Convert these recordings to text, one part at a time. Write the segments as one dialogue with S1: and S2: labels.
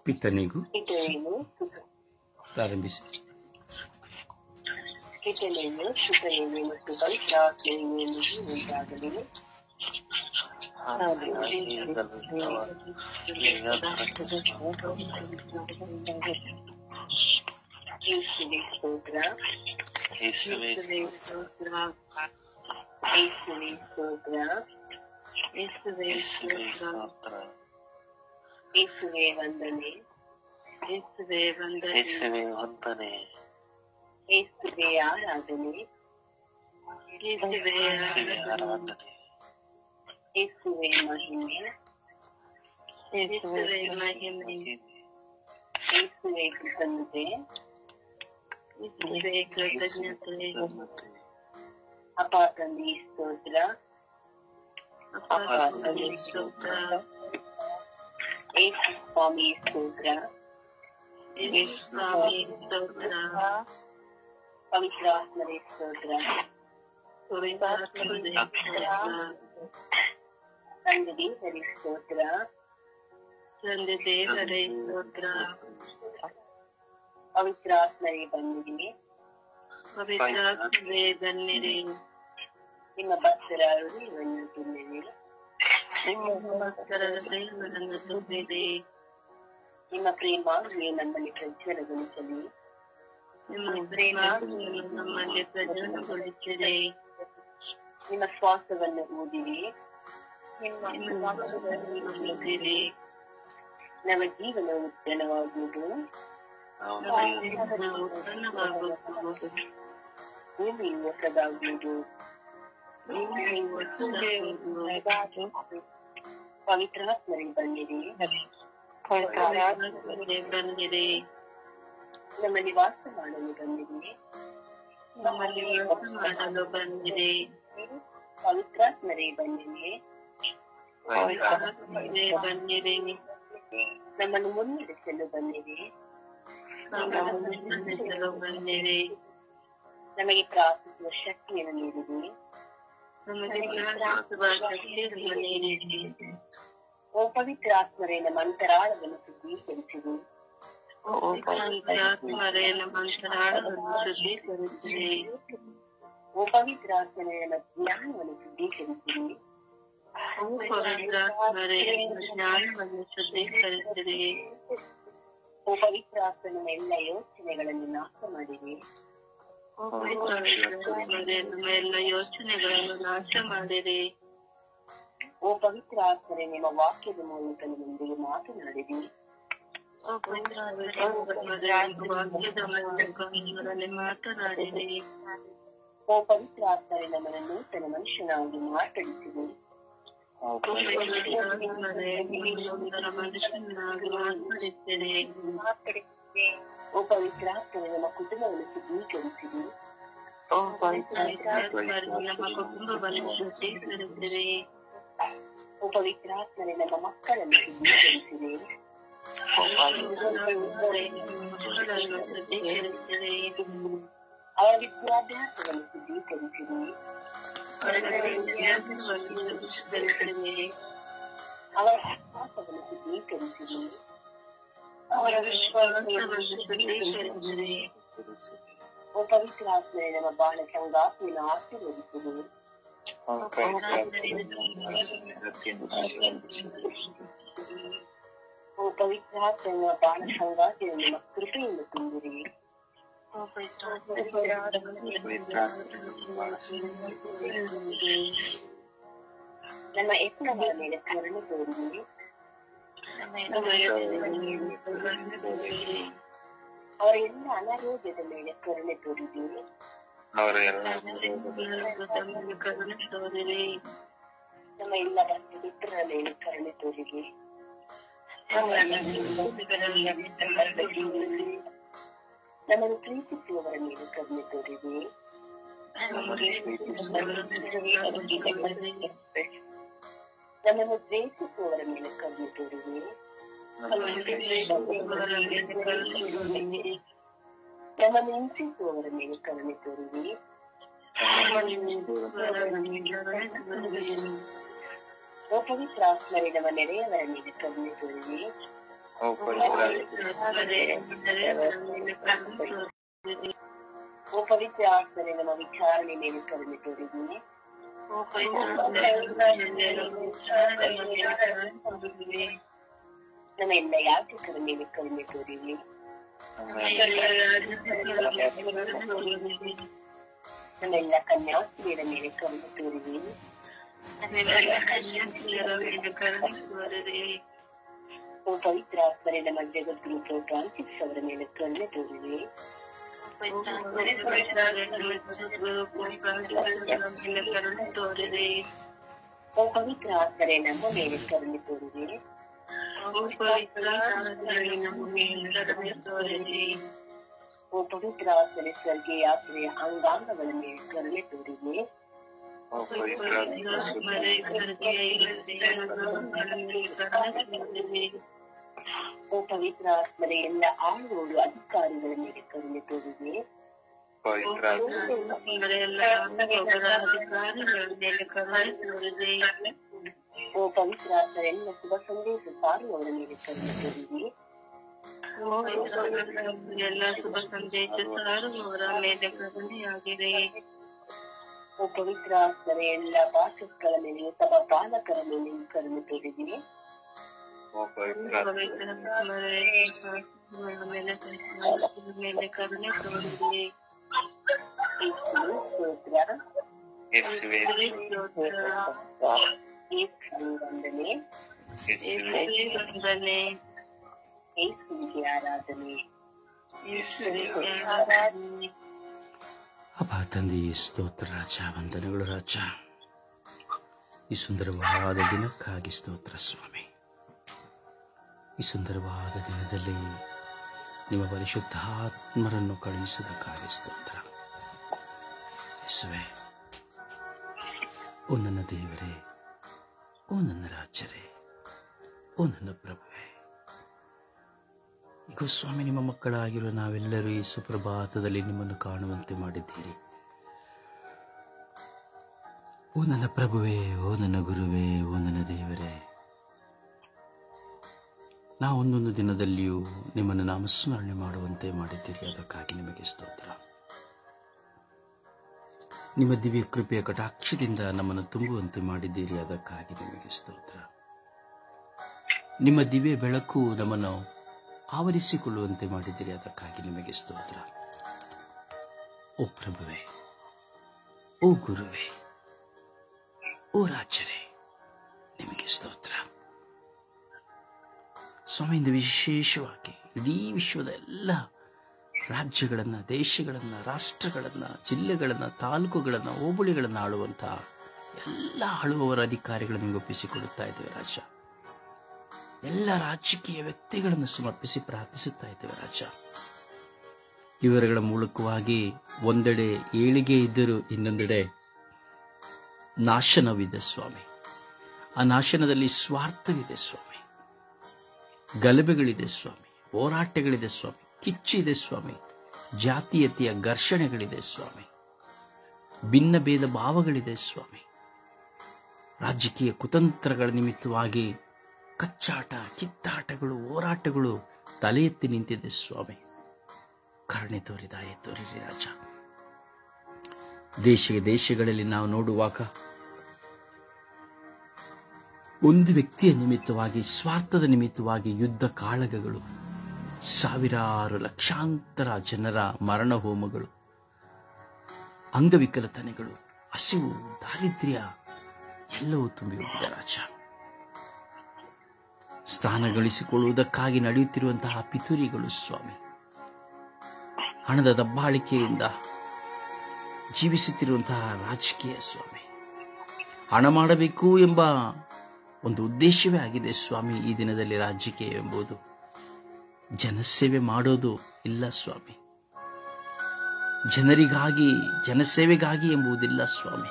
S1: ಪಿತನಿಗೂ
S2: ಪಿತನಿಗೂ
S1: ಪ್ರಾರಂಭಿಸಿ
S2: ಪಿತನಿಗೂ ಸುತನಿಗೂ ಮತ್ತು ಪವಿತ್ರಾತ್ಮನಿಗೂ ಉಂಟಾಗಲಿ ಯೇಸುವೆ ಸ್ತೋತ್ರ
S3: ಯೇಸುವೆ
S2: ಯೇಸುವೆ ಸ್ತೋತ್ರ ಯೇಸುವೆ ಸ್ತೋತ್ರ ಯೇಸುವೆ
S3: ಯೇಸುವೆ
S2: ಸ್ತೋತ್ರ
S3: ಸ್ತೋತ್ರ
S2: ಯೇಸುವೆ ವಂದನೆ ಯೇಸುವೆ ವಂದನೆ
S3: ಯೇಸುವೆ ವಂದನೆ
S2: ಯೇಸುವೆ ಆರಾಧನೆ ಯೇಸುವೆ
S3: ಯೇಸುವೆ
S2: ಆರಾಧನೆ
S3: ಆರಾಧನೆ
S2: ಯೇಸುವೆ ಮಹಿಮೆ ಯೇಸುವೆ ಮಹಿಮೆ ಯೇಸುವೆ ಕೃತಜ್ಞತೆ ಯೇಸುವೆ ಕೃತಜ್ಞತೆ ಅಪ್ಪ ತಂದೆ ಸ್ತೋತ್ರ ಅಪ್ಪ ತಂದೆ ಸ್ತೋತ್ರ ಯೇಸು ಸ್ವಾಮಿ ಸ್ತೋತ್ರ ಯೇಸು ಸ್ವಾಮಿ ಸ್ತೋತ್ರ ಪವಿತ್ರಾತ್ಮರೇ ಸ್ತೋತ್ರ ಪವಿತ್ರಾತ್ಮರೇ ಸ್ತೋತ್ರ ತಂದೆ ದೇವರೇ ಸ್ತೋತ್ರ ತಂದೆ ದೇವರೇ ಸ್ತೋತ್ರ ಪವಿತ್ರಾತ್ಮರೇ ಬಂದಿರಿ ಪವಿತ್ರಾತ್ಮರೇ ಬನ್ನಿರಿ ನಿಮ್ಮ ಭಕ್ತರ ಹೃದಯವನ್ನು ತುಂಬಿರಿ ನಿಮ್ಮ ಭಕ್ತರ ಹೃದಯವನ್ನು ತುಂಬಿರಿ ನಿಮ್ಮ ಪ್ರೇಮಾಗ್ನಿಯು ನಮ್ಮಲ್ಲಿ ಪ್ರಜ್ವಲಗೊಳಿಸಲಿ ನಿಮ್ಮ ಪ್ರೇಮಾಗ್ನಿಯು ನಮ್ಮಲ್ಲಿ ಪ್ರಜ್ವಲಗೊಳಿಸಿರಿ ನಿಮ್ಮ ಶ್ವಾಸವನ್ನು ಊದಿರಿ ನಿಮ್ಮ ಶ್ವಾಸವನ್ನು ಊದಿರಿ ನಮ್ಮ ಜೀವನ ಉತ್ತಮವಾಗುವುದು ನಮ್ಮ ಜೀವನ ಉತ್ತಮವಾಗುವುದು ಭೂಮಿಯು ಹೊಸದಾಗುವುದು ಭೂಮಿಯು ಹೊಸದಾಗುವುದು ಪವಿತ್ರಾತ್ಮರೇ ಬಂದಿರಿ ಪವಿತ್ರಾತ್ಮರೇ ಬಂದಿರಿ ನಮ್ಮ ನಿವಾಸ ಮಾಡಲು ಬಂದಿರಿ ನಮ್ಮ ನಿವಾಸ ಮಾಡಲು ಬಂದಿರಿ ಪವಿತ್ರಾತ್ಮರೇ ಬಂದಿರಿ ಪವಿತ್ರಾತ್ಮರೇ ಬಂದಿರಿ ನಮ್ಮನ್ನು ಮುನ್ನಡೆಸಲು ಬಂದಿರಿ ನಮ್ಮನ್ನು ಮುನ್ನಡೆಸಲು ಬಂದಿರಿ ನಮಗೆ ಪ್ರಾರ್ಥಿಸುವ ಶಕ್ತಿಯನ್ನು ನೀಡಿರಿ ನಮಗೆ ಪ್ರಾರ್ಥಿಸುವ ಶಕ್ತಿಯನ್ನು ನೀಡಿರಿ ಓ ಪವಿತ್ರಾತ್ಮರೇ ನಮ್ಮ ಅಂತರಾಳವನ್ನು ಶುದ್ಧೀಕರಿಸಿರಿ ಓ ಪವಿತ್ರಾತ್ಮರೇ ನಮ್ಮ ಅಂತರಾಳವನ್ನು ಶುದ್ಧೀಕರಿಸಿರಿ ಓ ಪವಿತ್ರಾತ್ಮರೇ ನಮ್ಮ ಜ್ಞಾನವನ್ನು ಶುದ್ಧೀಕರಿಸಿರಿ ಓ ಪವಿತ್ರಾತ್ಮರೇ ನಮ್ಮ ಜ್ಞಾನವನ್ನು ಶುದ್ಧೀಕರಿಸಿರಿ ಓ ಪವಿತ್ರಾತ್ಮನ ಎಲ್ಲ ಯೋಚನೆಗಳನ್ನು ನಾಶ ಮಾಡಿರಿ ಓ ಪವಿತ್ರಾತ್ಮರೇ ನಮ್ಮ ಎಲ್ಲ ಯೋಚನೆಗಳನ್ನು ನಾಶ ಮಾಡಿರಿ ಓ ಪವಿತ್ರ ಆತ್ಮರೇ ನಿಮ್ಮ ವಾಕ್ಯದ ಮೂಲಕ ನಮ್ಮೊಂದಿಗೆ ಮಾತನಾಡಿರಿ ಓ ಪವಿತ್ರ ಆತ್ಮರೇ, ನಿಮ್ಮ ವಾಕ್ಯದ ಮೂಲಕ ನಮ್ಮೊಡನೆ ಮಾತನಾಡಿರಿ ಓ ಪವಿತ್ರ ಆತ್ಮರೇ ನಮ್ಮನ್ನು ನೂತನ ಮನುಷ್ಯನಾಗಿ ಮಾತಡಿಸಿರಿ ಓ ಪವಿತ್ರ ಆತ್ಮರೇ, ನೀವು ನೂತನ ಮನುಷ್ಯನಾಗಿ ಮಾತನಾಡಿಸಿರಿ ಓ ಪವಿತ್ರ ಆತ್ಮರೇ ನಮ್ಮ ಕುಟುಂಬವನ್ನು ಶುದ್ಧೀಕರಿಸಿರಿ ಓ ಪವಿತ್ರ ಆತ್ಮರೇ ನಮ್ಮ ಕುಟುಂಬವನ್ನು ಶುದ್ಧೀಕರಿಸಿರಿ ಓ ಪವಿತ್ರಾತ್ಮನೆ ನಮ್ಮ ಮಕ್ಕಳನ್ನು ಶುದ್ಧೀಕರಿಸಿರಿ ಓ ಪವಿತ್ರಾತ್ಮನೇ ನಮ್ಮ ಮಕ್ಕಳನ್ನು ಶುದ್ಧೀಕರಿಸಿರಿ ಅವರ ವಿದ್ಯಾಭ್ಯಾಸವನ್ನು ಶುದ್ಧೀಕರಿಸಿರಿ ಅವರ ವಿದ್ಯಾಭ್ಯಾಸವನ್ನು ಶುದ್ಧೀಕರಿಸಿರಿ ಅವರ ವಿಶ್ವಾಸವನ್ನು ಶುದ್ಧೀಕರಿಸಿರಿ ಅವರ ವಿಶ್ವಾಸವನ್ನು ಶುದ್ಧೀಕರಿಸಿರಿ ಓ ಪವಿತ್ರಾತ್ಮನೆ ನಮ್ಮ ಬಾಳ ಸಂಗಾತಿಯನ್ನು ಆಶೀರ್ವದಿಸಿರಿ ಓ ಪವಿತ್ರಾತ್ಮನ ಬಾಳ ಸಂಗಾತಿಯನ್ನು ನಿಮ್ಮ ಕೃಪೆಯಿಂದ ತುಂಬಿರಿ ಓ ನಮ್ಮ ಎತ್ತರಗಳ ಮೇಲೆ ಕರುಣೆ ತೋರಿರಿ ಅವರ ಎಲ್ಲ ಅನಾರೋಗ್ಯದ ಮೇಲೆ ಕರುಣೆ ತೋರಿರಿ
S3: ಅವರ ಎಲ್ಲ
S2: ಕರುಣೆ ತೋರಿರಿ ನಮ್ಮ ಎಲ್ಲ ಭಕ್ತಿ ಮಿತ್ರರ ಮೇಲೆ ಕರುಣೆ ತೋರಿರಿ ನಮ್ಮನ್ನು ಪ್ರೀತಿಸುವವರ ಮೇಲೆ ಕರುಣೆ ತೋರಿರಿ ನಮ್ಮನ್ನು ದ್ವೇಷಿಸುವವರ ಮೇಲೆ ಕರುಣೆ ತೋರಿರಿ ನಮ್ಮನ್ನು ಹಿಂಸಿಸುವವರ ಮೇಲೆ ಕರುಣೆ ತೋರಿರಿ ಓ ಪವಿತ್ರ ಆತ್ಮರೇ ನಮ್ಮ ನೆರೆಯವರ ಮೇಲೆ ಕರುಣೆ ತೋರಿರಿ
S3: ಓ ಪವಿತ್ರ
S2: ಓ ಪವಿತ್ರ ಆತ್ಮನೆ ನಮ್ಮ ವಿಚಾರಣೆ ಮೇಲೆ ಕರುಣೆ ತೋರಿದ್ದೀನಿ ನಮ್ಮ ಎಲ್ಲ ಯಾಚಕರ ಮೇಲೆ ಕರುಣೆ ತೋರಿರಿ ನಮ್ಮ ಎಲ್ಲ ಕನ್ಯಾಸ್ತ್ರೀಯರ ಮೇಲೆ ಕರುಣೆ ತೋರಿರಿ ಓ ಪವಿತ್ರ ಆತ್ಮನೆ ನಮ್ಮ ಜಗದ್ಗುರು ಪೋಪ ಫ್ರಾನ್ಸಿಸ್ ಅವರ ಮೇಲೆ ಕರುಣೆ ತೋರಿರಿ ಓ ಪವಿತ್ರ ಆತ್ಮನೆ ನಮ್ಮ ಮೇಲೆ ಕರುಣೆ ತೋರಿರಿ ಓ ಪವಿತ್ರ ಆತ್ಮನೆ ಸ್ವರ್ಗೀಯ ಯಾತ್ರೆಯ ಅಂಗಾಂಗಗಳ ಮೇಲೆ ಕರುಣೆ ತೋರಿರಿ
S3: ಓ ಪವಿತ್ರ
S2: ಓ ಪವಿತ್ರ ಆತ್ಮನೆ ಎಲ್ಲ ಆಳುವವರು ಅಧಿಕಾರಿಗಳ ಮೇಲೆ ಕರುಣೆ ತೋರಿರಿ
S3: ಪವಿತ್ರ
S2: ಓ ಪವಿತ್ರ ಆತ್ಮನೆ ಎಲ್ಲ ಶುಭ ಸಂದೇಶ ಸಾರುವವರ ಮೇಲೆ ಕರುಣೆ ತೋರಿರಿ
S4: ಎಲ್ಲ ಶುಭ ಸಂದೇಶ ಸಾರುವವರ ಮೇಲೆ ಕರುಣೆಯಾಗಿದೆ
S2: ಓ ಪವಿತ್ರ ಆತ್ಮನೆ ಎಲ್ಲ ವಾಸಸ್ಗಳ ಮೇಲೆ ಸಭಾ ಪಾಲಕರ ಮೇಲೆ ಕರುಣೆ ತೋರಿರಿ
S3: ಓ ಪವಿತ್ರ
S4: ಪವಿತ್ರ ಮೇಲೆ ಮೇಲೆ ಕರುಣೆ ತೋರಿದೆ
S2: ಯೇಸುವೆ ಸ್ತೋತ್ರ
S3: ಯೇಸುವೆ
S2: ಯೇಸುವೆ ವಂದನೆ
S3: ಯೇಸುವೆ
S4: ವಂದನೆ
S2: ಯೇಸುವಿಗೆ ಆರಾಧನೆ
S4: ಯೇಸುವಿಗೆ ಆರಾಧನೆ
S1: ಅಪ್ಪ ತಂದೆ ಸ್ತೋತ್ರ ರಾಜ ವಂದನೆಗಳು ರಾಜ ಈ ಸುಂದರವಾದ ದಿನಕ್ಕಾಗಿ ಸ್ತೋತ್ರ ಸ್ವಾಮಿ ಈ ಸುಂದರವಾದ ದಿನದಲ್ಲಿ ನಿಮ್ಮ ಪರಿಶುದ್ಧಾತ್ಮರನ್ನು ಕಳುಹಿಸುವುದಕ್ಕಾಗಿ ಸ್ತೋತ್ರ ಯೇಸುವೆ ಓ ನನ್ನ ದೇವರೇ ಓ ನನ್ನ ರಾಜರೇ ಓ ನನ್ನ ಪ್ರಭುವೇ ಈಗ ಸ್ವಾಮಿ ನಿಮ್ಮ ಮಕ್ಕಳಾಗಿರುವ ನಾವೆಲ್ಲರೂ ಈ ಸುಪ್ರಭಾತದಲ್ಲಿ ನಿಮ್ಮನ್ನು ಕಾಣುವಂತೆ ಮಾಡಿದ್ದೀರಿ ಓ ನನ್ನ ಪ್ರಭುವೇ ಓ ನನ್ನ ಗುರುವೇ ಓ ನನ್ನ ದೇವರೇ ನಾವು ಒಂದೊಂದು ದಿನದಲ್ಲಿಯೂ ನಿಮ್ಮನ್ನು ನಾಮಸ್ಮರಣೆ ಮಾಡುವಂತೆ ಮಾಡಿದ್ದೀರಿ ಅದಕ್ಕಾಗಿ ನಿಮಗೆ ಸ್ತೋತ್ರ ನಿಮ್ಮ ದಿವ್ಯ ಕೃಪೆಯ ಕಟಾಕ್ಷದಿಂದ ನಮ್ಮನ್ನು ತುಂಬುವಂತೆ ಮಾಡಿದ್ದೀರಿ ಅದಕ್ಕಾಗಿ ನಿಮಗೆ ಸ್ತೋತ್ರ ನಿಮ್ಮ ದಿವ್ಯ ಬೆಳಕು ನಮ್ಮನ್ನು ಆವರಿಸಿಕೊಳ್ಳುವಂತೆ ಮಾಡಿದ್ದೀರಿ ಅದಕ್ಕಾಗಿ ನಿಮಗೆ ಸ್ತೋತ್ರ ಓ ಪ್ರಭುವೆ ಓ ಗುರುವೇ ಓ ರಾಜರೇ ನಿಮಗೆ ಸ್ತೋತ್ರ ಸ್ವಾಮಿಯಿಂದ ವಿಶೇಷವಾಗಿ ಇಡೀ ವಿಶ್ವದ ಎಲ್ಲ ರಾಜ್ಯಗಳನ್ನು ದೇಶಗಳನ್ನು ರಾಷ್ಟ್ರಗಳನ್ನು ಜಿಲ್ಲೆಗಳನ್ನು ತಾಲೂಕುಗಳನ್ನು ಹೋಬಳಿಗಳನ್ನು ಆಳುವಂತಹ ಎಲ್ಲ ಆಳುವವರ ಅಧಿಕಾರಿಗಳನ್ನು ನಿಮಗೆ ಒಪ್ಪಿಸಿಕೊಡುತ್ತಾ ಇದ್ದೇವೆ ರಾಜ ಎಲ್ಲ ರಾಜಕೀಯ ವ್ಯಕ್ತಿಗಳನ್ನು ಸಮರ್ಪಿಸಿ ಪ್ರಾರ್ಥಿಸುತ್ತಾ ಇದ್ದೇವೆ ರಾಜ ಇವರುಗಳ ಮೂಲಕವಾಗಿ ಒಂದೆಡೆ ಏಳಿಗೆ ಇದ್ದರೂ ಇನ್ನೊಂದೆಡೆ ನಾಶನವಿದೆ ಸ್ವಾಮಿ ಆ ನಾಶನದಲ್ಲಿ ಸ್ವಾರ್ಥವಿದೆ ಸ್ವಾಮಿ ಗಲಭೆಗಳಿದೆ ಸ್ವಾಮಿ ಹೋರಾಟಗಳಿದೆ ಸ್ವಾಮಿ ಕಿಚ್ಚಿದೆ ಸ್ವಾಮಿ ಜಾತೀಯತೆಯ ಘರ್ಷಣೆಗಳಿದೆ ಸ್ವಾಮಿ ಭಿನ್ನ ಭೇದ ಭಾವಗಳಿದೆ ಸ್ವಾಮಿ ರಾಜಕೀಯ ಕುತಂತ್ರಗಳ ನಿಮಿತ್ತವಾಗಿ ಕಚ್ಚಾಟ ಕಿತ್ತಾಟಗಳು ಹೋರಾಟಗಳು ತಲೆ ಎತ್ತಿ ನಿಂತಿದೆ ಸ್ವಾಮಿ ಕರುಣೆ ತೋರಿದಾಯ ತೋರಿರಿ ರಾಜ ದೇಶ ದೇಶಗಳಲ್ಲಿ ನಾವು ನೋಡುವಾಗ ಒಂದು ವ್ಯಕ್ತಿಯ ನಿಮಿತ್ತವಾಗಿ ಸ್ವಾರ್ಥದ ನಿಮಿತ್ತವಾಗಿ ಯುದ್ಧ ಕಾಳಗಗಳು ಸಾವಿರಾರು ಲಕ್ಷಾಂತರ ಜನರ ಮರಣ ಹೋಮಗಳು ಅಂಗವಿಕಲತನೆಗಳು ಹಸಿವು ದಾರಿದ್ರ್ಯ ಎಲ್ಲವೂ ತುಂಬಿ ಹೋಗಿದೆ ರಾಜ ಸ್ಥಾನ ಗಳಿಸಿಕೊಳ್ಳುವುದಕ್ಕಾಗಿ ನಡೆಯುತ್ತಿರುವಂತಹ ಪಿತೂರಿಗಳು ಸ್ವಾಮಿ ಹಣದ ದಬ್ಬಾಳಿಕೆಯಿಂದ ಜೀವಿಸುತ್ತಿರುವಂತಹ ರಾಜಕೀಯ ಸ್ವಾಮಿ ಹಣ ಮಾಡಬೇಕು ಎಂಬ ಒಂದು ಉದ್ದೇಶವೇ ಆಗಿದೆ ಸ್ವಾಮಿ ಈ ದಿನದಲ್ಲಿ ರಾಜಕೀಯ ಎಂಬುದು ಜನಸೇವೆ ಮಾಡೋದು ಇಲ್ಲ ಸ್ವಾಮಿ ಜನರಿಗಾಗಿ ಜನಸೇವೆಗಾಗಿ ಎಂಬುದಿಲ್ಲ ಸ್ವಾಮಿ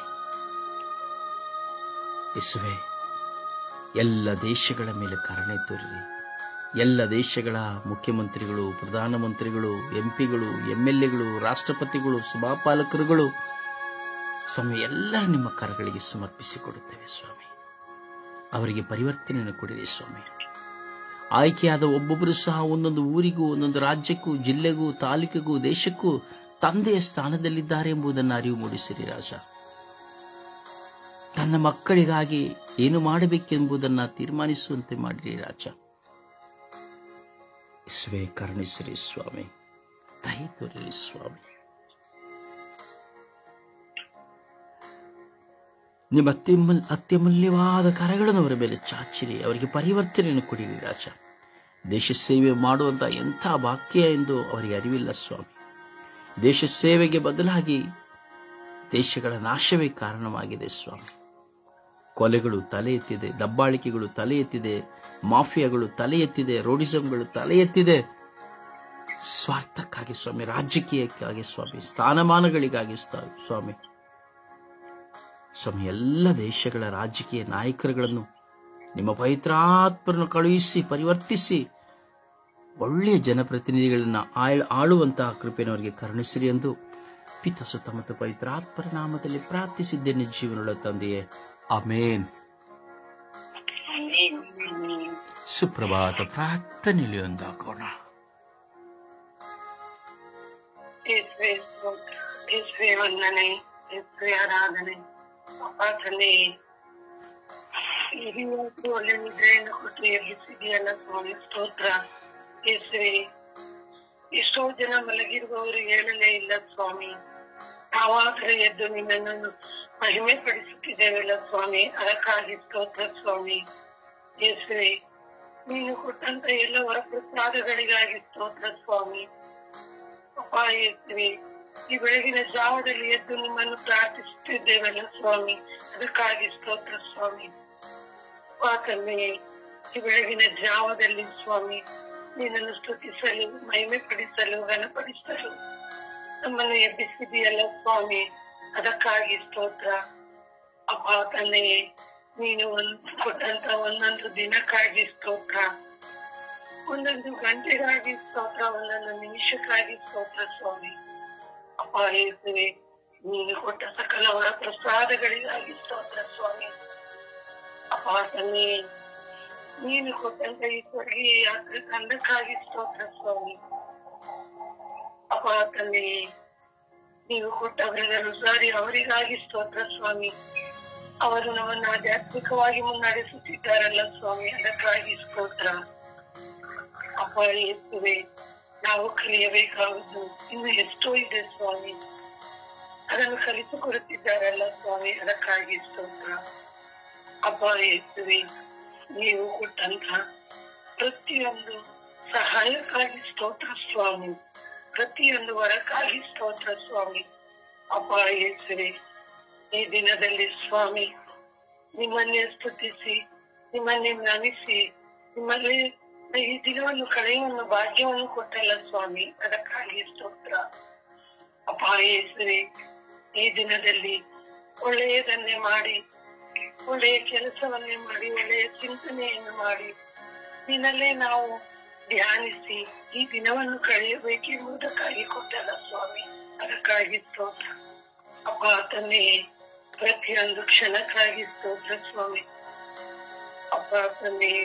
S1: ಯೇಸುವೆ ಎಲ್ಲ ದೇಶಗಳ ಮೇಲೆ ಕರುಣೆ ತೋರಿರಿ ಎಲ್ಲ ದೇಶಗಳ ಮುಖ್ಯಮಂತ್ರಿಗಳು ಪ್ರಧಾನಮಂತ್ರಿಗಳು ಎಂಪಿಗಳು ಎಂ ಎಲ್ ಎಗಳು ರಾಷ್ಟ್ರಪತಿಗಳು ಸಭಾಪಾಲಕರುಗಳು ಸ್ವಾಮಿ ಎಲ್ಲರ ನಿಮ್ಮ ಕರಗಳಿಗೆ ಸಮರ್ಪಿಸಿಕೊಡುತ್ತೇವೆ ಸ್ವಾಮಿ ಅವರಿಗೆ ಪರಿವರ್ತನೆಯನ್ನು ಕೊಡಿರಿ ಸ್ವಾಮಿ ಆಯ್ಕೆಯಾದ ಒಬ್ಬೊಬ್ಬರು ಸಹ ಒಂದೊಂದು ಊರಿಗೂ ಒಂದೊಂದು ರಾಜ್ಯಕ್ಕೂ ಜಿಲ್ಲೆಗೂ ತಾಲೂಕಿಗೂ ದೇಶಕ್ಕೂ ತಂದೆಯ ಸ್ಥಾನದಲ್ಲಿದ್ದಾರೆ ಎಂಬುದನ್ನು ಅರಿವು ಮೂಡಿಸಿರಿ ರಾಜ ತನ್ನ ಮಕ್ಕಳಿಗಾಗಿ ಏನು ಮಾಡಬೇಕೆಂಬುದನ್ನು ತೀರ್ಮಾನಿಸುವಂತೆ ಮಾಡಿರಿ ರಾಜ ಇಸುವೆ ಕರುಣಿಸಿರಿ ಸ್ವಾಮಿ ದಯ ತೋರಿರಿ ಸ್ವಾಮಿ ನಿಮ್ಮ ಅತ್ಯಮೂಲ್ ಅತ್ಯಮೂಲ್ಯವಾದ ಕರಗಳನ್ನು ಅವರ ಮೇಲೆ ಚಾಚಿರಿ ಅವರಿಗೆ ಪರಿವರ್ತನೆಯನ್ನು ಕೊಡಿರಿ ರಾಜ ದೇಶ ಸೇವೆ ಮಾಡುವಂತ ಎಂಥ ವಾಕ್ಯ ಎಂದು ಅವರಿಗೆ ಅರಿವಿಲ್ಲ ಸ್ವಾಮಿ ದೇಶ ಸೇವೆಗೆ ಬದಲಾಗಿ ದೇಶಗಳ ನಾಶವೇ ಕಾರಣವಾಗಿದೆ ಸ್ವಾಮಿ ಕೊಲೆಗಳು ತಲೆ ಎತ್ತಿದೆ ದಬ್ಬಾಳಿಕೆಗಳು ತಲೆ ಎತ್ತಿದೆ ಮಾಫಿಯಾಗಳು ತಲೆ ಎತ್ತಿದೆ ರೋಡಿಸಂಗಳು ತಲೆ ಎತ್ತಿದೆ ಸ್ವಾರ್ಥಕ್ಕಾಗಿ ಸ್ವಾಮಿ ರಾಜಕೀಯಕ್ಕಾಗಿ ಸ್ವಾಮಿ ಸ್ಥಾನಮಾನಗಳಿಗಾಗಿ ಸ್ತಾ- ಸ್ವಾಮಿ ಸ್ವಾಮಿ ಎಲ್ಲ ದೇಶಗಳ ರಾಜಕೀಯ ನಾಯಕರುಗಳನ್ನು ನಿಮ್ಮ ಪವಿತ್ರಾತ್ಮರನ್ನು ಕಳುಹಿಸಿ ಪರಿವರ್ತಿಸಿ ಒಳ್ಳೆಯ ಜನಪ್ರತಿನಿಧಿಗಳನ್ನ ಆಳ್- ಆಳುವಂತಹ ಕೃಪೆಯನ್ನು ಅವರಿಗೆ ಕರುಣಿಸಿರಿ ಎಂದು ಪಿತ ಸುತ್ತ ಮತ್ತು ಪವಿತ್ರಾತ್ಮರ ನಾಮದಲ್ಲಿ ಪ್ರಾರ್ಥಿಸಿದ್ದೇನೆ ಜೀವನಗಳ ತಂದೆಯೇ ಅಮೇನ್ ಸುಪ್ರಭಾತ ಪ್ರಾರ್ಥನೆಯಲ್ಲಿ ಒಂದಾಗೋಣ
S4: ಯೇಸುವೆ ಸ್ತೋತ್ರ. ಯೇಸುವೆ ವಂದನೆ ಯೇಸುವೆ ಆರಾಧನೆ ಅಪ್ಪ ತಂದೆ ಇವತ್ತು ಒಳ್ಳೆ ನಿದ್ರೆಯನ್ನು ಕೊಟ್ಟು ಎಬ್ಬಿಸಿದೆಯಲ್ಲ ಸ್ವಾಮಿ ಸ್ತೋತ್ರ ಯೇಸುವೆ ಎಷ್ಟೋ ಜನ ಮಲಗಿರುವವರು ಹೇಳಲೇ ಇಲ್ಲ ಸ್ವಾಮಿ ನಾವಾದರೆ ಎದ್ದು ನಿನ್ನನ್ನು ಮಹಿಮೆ ಪಡಿಸುತ್ತಿದ್ದೇವಲ್ಲ ಸ್ವಾಮಿ ಅದಕ್ಕಾಗಿ ಸ್ತೋತ್ರ ಸ್ವಾಮಿ ಯೇಸುವೆ ನೀನು ಕೊಟ್ಟಂತ ಎಲ್ಲ ವರ ಪ್ರಸಾದಗಳಿಗಾಗಿ ಸ್ತೋತ್ರ ಸ್ವಾಮಿ ಅಪ್ಪ ಯೇಸುವೆ ಈ ಬೆಳಗಿನ ಜಾವದಲ್ಲಿ ಎದ್ದು ನಿಮ್ಮನ್ನು ಪ್ರಾರ್ಥಿಸುತ್ತಿದ್ದೇವಲ್ಲ ಸ್ವಾಮಿ ಅದಕ್ಕಾಗಿ ಸ್ತೋತ್ರ ಸ್ವಾಮಿ ಅಪ್ಪ ತಂದೆಯೇ ಈ ಬೆಳಗಿನ ಜಾವದಲ್ಲಿ ಸ್ವಾಮಿ ನಿನ್ನನ್ನು ಸ್ತುತಿಸಲು ಮಹಿಮೆ ಪಡಿಸಲು ಘನಪಡಿಸಲು ನಮ್ಮನ್ನು ಎಬ್ಬಿಸಿದೆಯಲ್ಲ ಸ್ವಾಮಿ ಅದಕ್ಕಾಗಿ ಸ್ತೋತ್ರ ಅಪ್ಪ ತಂದೆಯೇ ನೀನು ಒಂದು ಕೊಟ್ಟಂತ ಒಂದೊಂದು ದಿನಕ್ಕಾಗಿ ಸ್ತೋತ್ರ ಒಂದೊಂದು ಗಂಟೆಗಾಗಿ ಸ್ತೋತ್ರ ಒಂದೊಂದು ನಿಮಿಷಕ್ಕಾಗಿ ಸ್ತೋತ್ರ ಸ್ವಾಮಿ ಅಪ್ಪ ಯೇಸುವೆ ನೀನು ಕೊಟ್ಟ ಸಕಲ ವರ ಪ್ರಸಾದಗಳಿಗಾಗಿ ಸ್ತೋತ್ರ ಸ್ವಾಮಿ ಅಪ್ಪ ತಂದೆ ನೀನು ಕೊಟ್ಟಂತ ಈ ಸ್ವರ್ಗೀಯ ಯಾತ್ರೆ ತಂಡಕ್ಕಾಗಿ ಸ್ತೋತ್ರ ಸ್ವಾಮಿ ಅಪ್ಪ ತಂದೆ ನೀವು ಕೊಟ್ಟ ಬ್ರದರ್ ಸಾರಿ ಅವರಿಗಾಗಿ ಸ್ತೋತ್ರ ಸ್ವಾಮಿ ಅವರು ನಮ್ಮನ್ನು ಆಧ್ಯಾತ್ಮಿಕವಾಗಿ ಮುನ್ನಡೆಸುತ್ತಿದ್ದಾರಲ್ಲ ಸ್ವಾಮಿ ಅದಕ್ಕಾಗಿ ಸ್ತೋತ್ರ ಅಪ್ಪ ಯೇಸುವೆ ನಾವು ಕಲಿಯಬೇಕಾಗುವುದು ಇನ್ನು ಎಷ್ಟೋ ಇದೆ ಸ್ವಾಮಿ ಅದನ್ನು ಕಲಿಸಿಕೊಡುತ್ತಿದ್ದಾರಲ್ಲ ಸ್ವಾಮಿ ಅದಕ್ಕಾಗಿ ಸ್ತೋತ್ರ ಅಪ್ಪ ಯೇಸುವೆ ನೀವು ಕೊಟ್ಟಂತ ಪ್ರತಿಯೊಂದು ಸಹಾಯಕ್ಕಾಗಿ ಸ್ತೋತ್ರ ಸ್ವಾಮಿ ಪ್ರತಿಯೊಂದು ವರಕ್ಕಾಗಿ ಸ್ತೋತ್ರ ಸ್ವಾಮಿ ಅಪ್ಪ ಯೇಸುವೆ ಈ ದಿನದಲ್ಲಿ ಸ್ವಾಮಿ ನಿಮ್ಮನ್ನೇ ಸ್ತುತಿಸಿ ನಿಮ್ಮನ್ನೇ ನಮಿಸಿ ನಿಮ್ಮಲ್ಲಿ ಈ ದಿನವನ್ನು ಕಳೆಯುವ ಭಾಗ್ಯವನ್ನು ಕೊಟ್ಟಲ್ಲ ಸ್ವಾಮಿ ಅದಕ್ಕಾಗಿ ಸ್ತೋತ್ರ ಅಪ್ಪ ಯೇಸುವೆ ಈ ದಿನದಲ್ಲಿ ಒಳ್ಳೆಯದನ್ನೇ ಮಾಡಿ ಒಳ್ಳೆಯ ಕೆಲಸವನ್ನೇ ಮಾಡಿ ಒಳ್ಳೆಯ ಚಿಂತನೆಯನ್ನು ಮಾಡಿ ನಿನ್ನಲ್ಲೇ ನಾವು ಧ್ಯಾನಿಸಿ ಈ ದಿನವನ್ನು ಕಳೆಯಬೇಕೆಂಬುದಕ್ಕಾಗಿ ಕೊಟ್ಟಲ್ಲ ಸ್ವಾಮಿ ಅದಕ್ಕಾಗಿ ಸ್ತೋತ್ರ ಅಪ್ಪ ತಂದೆ ಪ್ರತಿಯೊಂದು ಕ್ಷಣಕ್ಕಾಗಿ ಸ್ತೋತ್ರ ಸ್ವಾಮಿ ಅಪ್ಪ ತಂದೆ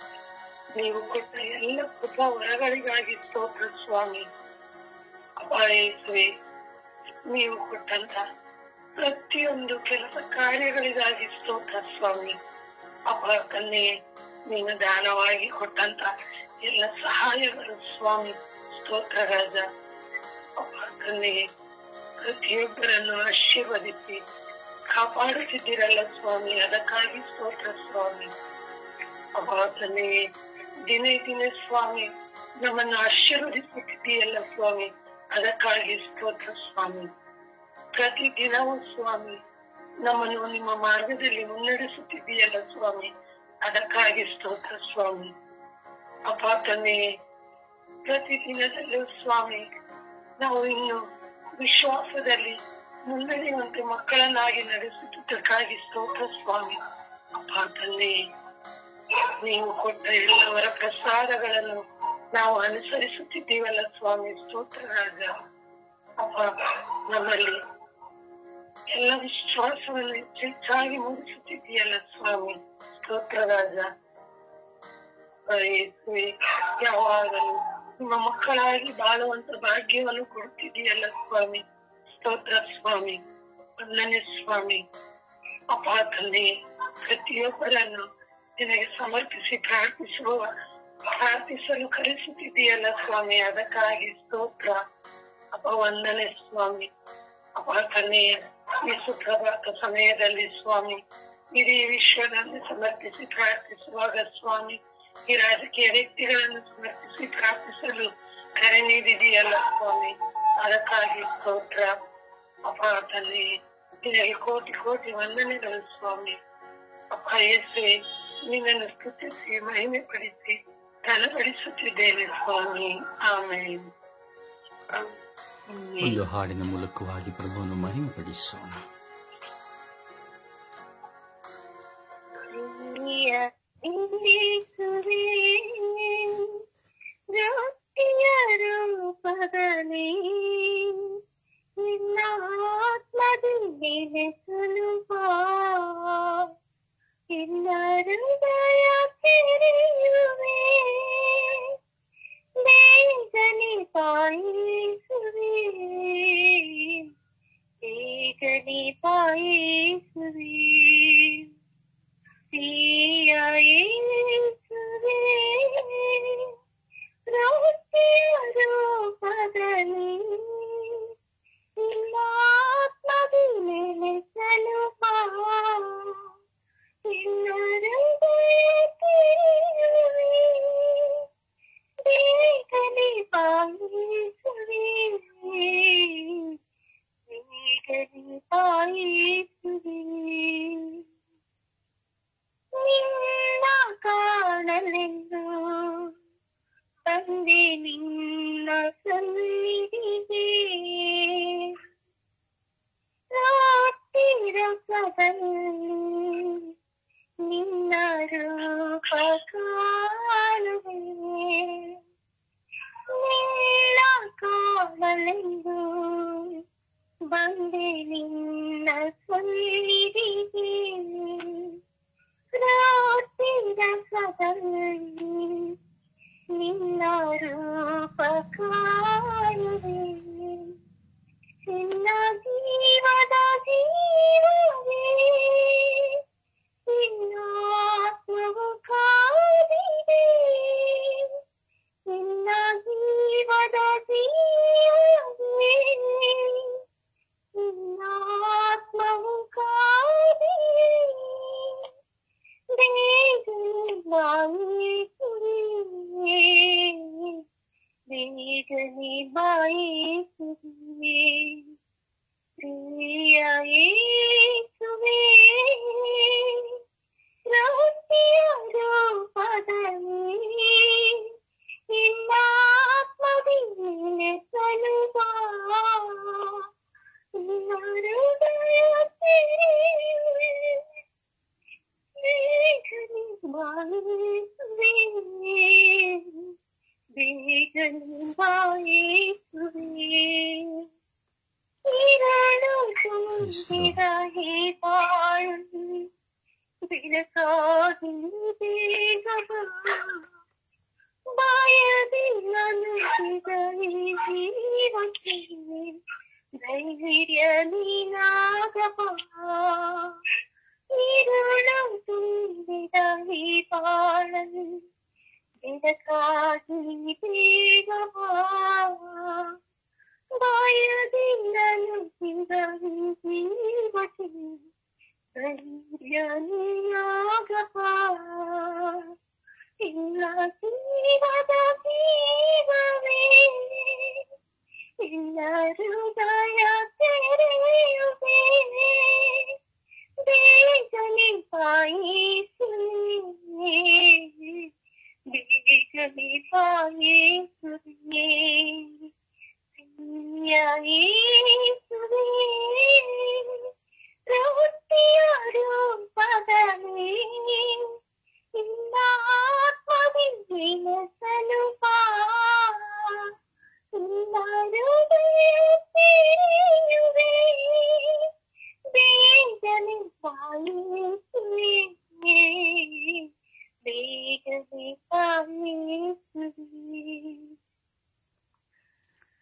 S4: ನೀವು ಕೊಟ್ಟ ಎಲ್ಲ ಕೃಪ ವರಗಳಿಗಾಗಿ ಸ್ತೋತ್ರ ಸ್ವಾಮಿ ಅಪ್ಪ ಯೇಸುವೆ ನೀವು ಕೊಟ್ಟಂತ ಪ್ರತಿಯೊಂದು ಕೆಲಸ ಕಾರ್ಯಗಳಿಗಾಗಿ ಸ್ತೋತ್ರ ಸ್ವಾಮಿ ಅಪ್ಪ ತಂದೆ ನೀನು ದಾನವಾಗಿ ಕೊಟ್ಟಂತ ಎಲ್ಲ ಸಹಾಯಗಳು ಸ್ವಾಮಿ ಸ್ತೋತ್ರ ರಾಜ ಅಪ್ಪ ತಂದೆ ಪ್ರತಿಯೊಬ್ಬರನ್ನು ಆಶೀರ್ವದಿಸಿ ಕಾಪಾಡುತ್ತಿದ್ದೀರಲ್ಲ ಸ್ವಾಮಿ ಅದಕ್ಕಾಗಿ ಸ್ತೋತ್ರ ಸ್ವಾಮಿ ಅಪ್ಪ ತಂದೆ ದಿನೇ ದಿನೇ ಸ್ವಾಮಿ ನಮ್ಮನ್ನು ಆಶೀರ್ವದಿಸುತ್ತಿದ್ದೀಯಲ್ಲ ಸ್ವಾಮಿ ಅದಕ್ಕಾಗಿ ಸ್ತೋತ್ರ ಸ್ವಾಮಿ ಪ್ರತಿ ದಿನವೂ ಸ್ವಾಮಿ ನಮ್ಮನ್ನು ನಿಮ್ಮ ಮಾರ್ಗದಲ್ಲಿ ಮುನ್ನಡೆಸುತ್ತಿದ್ದೀಯಲ್ಲ ಸ್ವಾಮಿ ಅದಕ್ಕಾಗಿ ಸ್ತೋತ್ರ ಸ್ವಾಮಿ ಅಪ್ಪ ತಂದೆ ಪ್ರತಿ ದಿನದಲ್ಲೂ ಸ್ವಾಮಿ ನಾವು ಇನ್ನು ವಿಶ್ವಾಸದಲ್ಲಿ ಮುನ್ನಡೆಯುವಂತೆ ಮಕ್ಕಳನ್ನಾಗಿ ನಡೆಸುತ್ತಿದ್ದಕ್ಕಾಗಿ ಸ್ತೋತ್ರ ಸ್ವಾಮಿ ಅಪ್ಪ ತಂದೆ ನೀವು ಕೊಟ್ಟ ಎಲ್ಲವರ ಪ್ರಸಾದಗಳನ್ನು ನಾವು ಅನುಸರಿಸುತ್ತಿದ್ದೀವಲ್ಲ ಸ್ವಾಮಿ ಸ್ತೋತ್ರ ರಾಜ ಅಪ್ಪ ನಮ್ಮಲ್ಲಿ ಎಲ್ಲ ವಿಶ್ವಾಸವನ್ನು ಹೆಚ್ಚಾಗಿ ಮೂಡಿಸುತ್ತಿದ್ದೀಯಲ್ಲ ಸ್ವಾಮಿ ಸ್ತೋತ್ರ ರಾಜ ಯೇಸುವೆ ಯಾವಾಗಲೂ ನಿಮ್ಮ ಮಕ್ಕಳಾಗಿ ಬಾಳುವಂತ ಭಾಗ್ಯವನ್ನು ಕೊಡ್ತಿದೆಯಲ್ಲ ಸ್ವಾಮಿ ಸ್ತೋತ್ರ ಸ್ವಾಮಿ ವಂದನೆ ಸ್ವಾಮಿ ಅಪ್ಪ ತಂದೆ ಪ್ರತಿಯೊಬ್ಬರನ್ನು ನಿನಗೆ ಸಮರ್ಪಿಸಿ ಪ್ರಾರ್ಥಿಸುವ ಪ್ರಾರ್ಥಿಸಲು ಕರೆಸುತ್ತಿದೆಯಲ್ಲ ಸ್ವಾಮಿ ಅದಕ್ಕಾಗಿ ಸ್ತೋತ್ರ ಅಪ್ಪ ವಂದನೆ ಸ್ವಾಮಿ ಅಪ್ಪ ತಂದೆ ಈ ಸುಪ್ರಭಾತ ಸಮಯದಲ್ಲಿ ಸ್ವಾಮಿ ಇಡೀ ವಿಶ್ವವನ್ನು ಸಮರ್ಪಿಸಿ ಪ್ರಾರ್ಥಿಸುವಾಗ ಸ್ವಾಮಿ ಈ ರಾಜಕೀಯ ವ್ಯಕ್ತಿಗಳನ್ನು ಸಮರ್ಪಿಸಿ ಪ್ರಾರ್ಥಿಸಲು ಕರೆ ನೀಡಿದೆಯಲ್ಲ ಸ್ವಾಮಿ ಅದಕ್ಕಾಗಿ ಸ್ತೋತ್ರ ಅಪ್ಪ ತಂದೆ ನಿನಗೆ ಕೋಟಿ ಕೋಟಿ ವಂದನೆಗಳು ಸ್ವಾಮಿ ಅಪ್ಪ ಯೇಸುವೆ ನಿನ್ನನ್ನು ಸ್ತುತಿಸಿ ಮಹಿಮೆ ಪಡಿಸಿ ಘನಪಡಿಸುತ್ತಿದ್ದೇನೆ ಸ್ವಾಮಿ ಆಮೇಲೆ
S1: ಒಂದು ಹಾಡಿನ ಮೂಲಕವಾಗಿ ಪ್ರಭುವನ್ನು ಮಹಿಮೆಪಡಿಸೋಣ
S5: ರೊಟ್ಟಿಯ ರೂಪದಲ್ಲಿ ನಿನ್ನ ಆತ್ಮದಲ್ಲಿ ಸುಲಭ ನಿನ್ನ ಹೃದಯ ತೆರೆಯುವೆ ಬೇಗನೆ ಪಾಯಿಸುವೆ ಬೇಗನೆ ಪಾಯಿಸುವೆ ಸಿಯ ಯೇಸುವೆ ರೊಟ್ಟಿಯ ರೂಪದಲ್ಲಿ ನಿನ್ನ ಆತ್ಮದಿ ನೆಲೆಸಲು ಬಾ ನಿನ್ನ ಹೃದಯ ತೆರೆಯುವೆ ಬೇಗನೆ ಪಾಯಿಸುವೆ ಬೇಗನೆ ಪಾಯಿಸುವೆ ನಿನ್ನ ಕಾಣಲೆಂದು ತಂದೆ ನಿನ್ನ ಸನ್ನಿಧಿಗೆ ರಾತ್ರಿ ರಸದಲ್ಲಿ ನಿನ್ನ ರೂಪ ಕಾಣುವೆ ನಿನ್ನ ಕಾಣಲೆಂದು ಬಂದೆ ನಿನ್ನ ಸನ್ನಿಧಿಗೆ ರಾತ್ರಿ ರಸದಲ್ಲಿ ನಿನ್ನ ರೂಪ ಕಾಣುವೆ ನಿನ್ನ ಜೀವದ ಜೀವವೇ ನಿನ್ನ ಆತ್ಮವು ಕಾದಿದೆ ನಿನ್ನ ಜೀವದ ಜೀವವೇ ನಿನ್ನ ಆತ್ಮವು ಕಾದಿದೆ ಬೇಗನೆ ಬಾಯಿಸುವೆ ಬೇಗನೆ ಬಾಯಿಸುವೆ ಪ್ರಿಯ ಯೇಸುವೆ ರಹಸ್ಯ ರೂಪದಲ್ಲಿ ನಿನ್ನ ಆತ್ಮದಿ ನೆಲೆಸಲು ಬಾ ನಿನ್ನ ಹೃದಯ ತೆರೆಯುವೆ ಬೇಗನೆ ಬಾಯಿಸುವೆ ಬೇಗನೆ ಬಾಯಿಸುವೆ ಇರಳು ತುಂಬಿದ ಹೇ ಬಾಳು ಬೆಳಕಾಗಿ ಬೇಗ ಬಾ. ಬಾಯದಿ ಅನುಸಿದ ಈ ಜೀವಕ್ಕೆ ಧೈರ್ಯ ನೀನಾಗಬಾ ഇരുളു ತುಂಬಿದ ಈ ಬಾಳಲು ಬೆಳಕಾಗಿ ಬೇಗವಾ ಬಾಯದಿಂದಲೂ ಸಿಗಲು ಜೀವಕ್ಕೆ ಧೈರ್ಯ ನೀನಾಗಬಾ ಇಲ್ಲ ಜೀವದ ಜೀವವೇ ಇಲ್ಲ ಹೃದಯ ತೆರೆಯುವೆ ಬೇಗನೆ ಪಾಯಿಸುವೆ ಬೇಗನೆ ಪಾಯಿಸುವೆ ಯೇಸುವೆ ರೊಟ್ಟಿಯ ರೂಪದಲ್ಲಿ ನಿನ್ನ ಆತ್ಮದಿ ನೆಲೆಸಲು ಬಾ ನಿನ್ನ ಹೃದಯ ತೆರೆಯುವೆ ಬೇಗನೆ ಪಾಯಿಸುವೆ ಬೇಗನೆ ಪಾಯಿಸುವೆ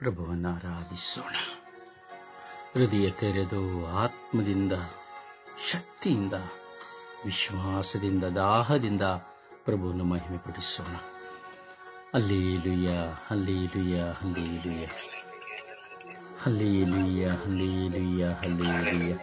S1: ಪ್ರಭುವನ್ನು ಆರಾಧಿಸೋಣ ಹೃದಯ ತೆರೆದು ಆತ್ಮದಿಂದ ಶಕ್ತಿಯಿಂದ ವಿಶ್ವಾಸದಿಂದ ದಾಹದಿಂದ ಪ್ರಭುವನ್ನು ಮಹಿಮೆ ಪಡಿಸೋಣ ಅಲ್ಲೀಲುಯ್ಯ ಅಲ್ಲೀಲುಯ್ಯ ಅಲ್ಲೀಲುಯ್ಯ ಹಲ್ಲೀಲುಯ್ಯ ಹಲ್ಲೀಲುಯ್ಯ ಹಲ್ಲೀಲುಯ್ಯ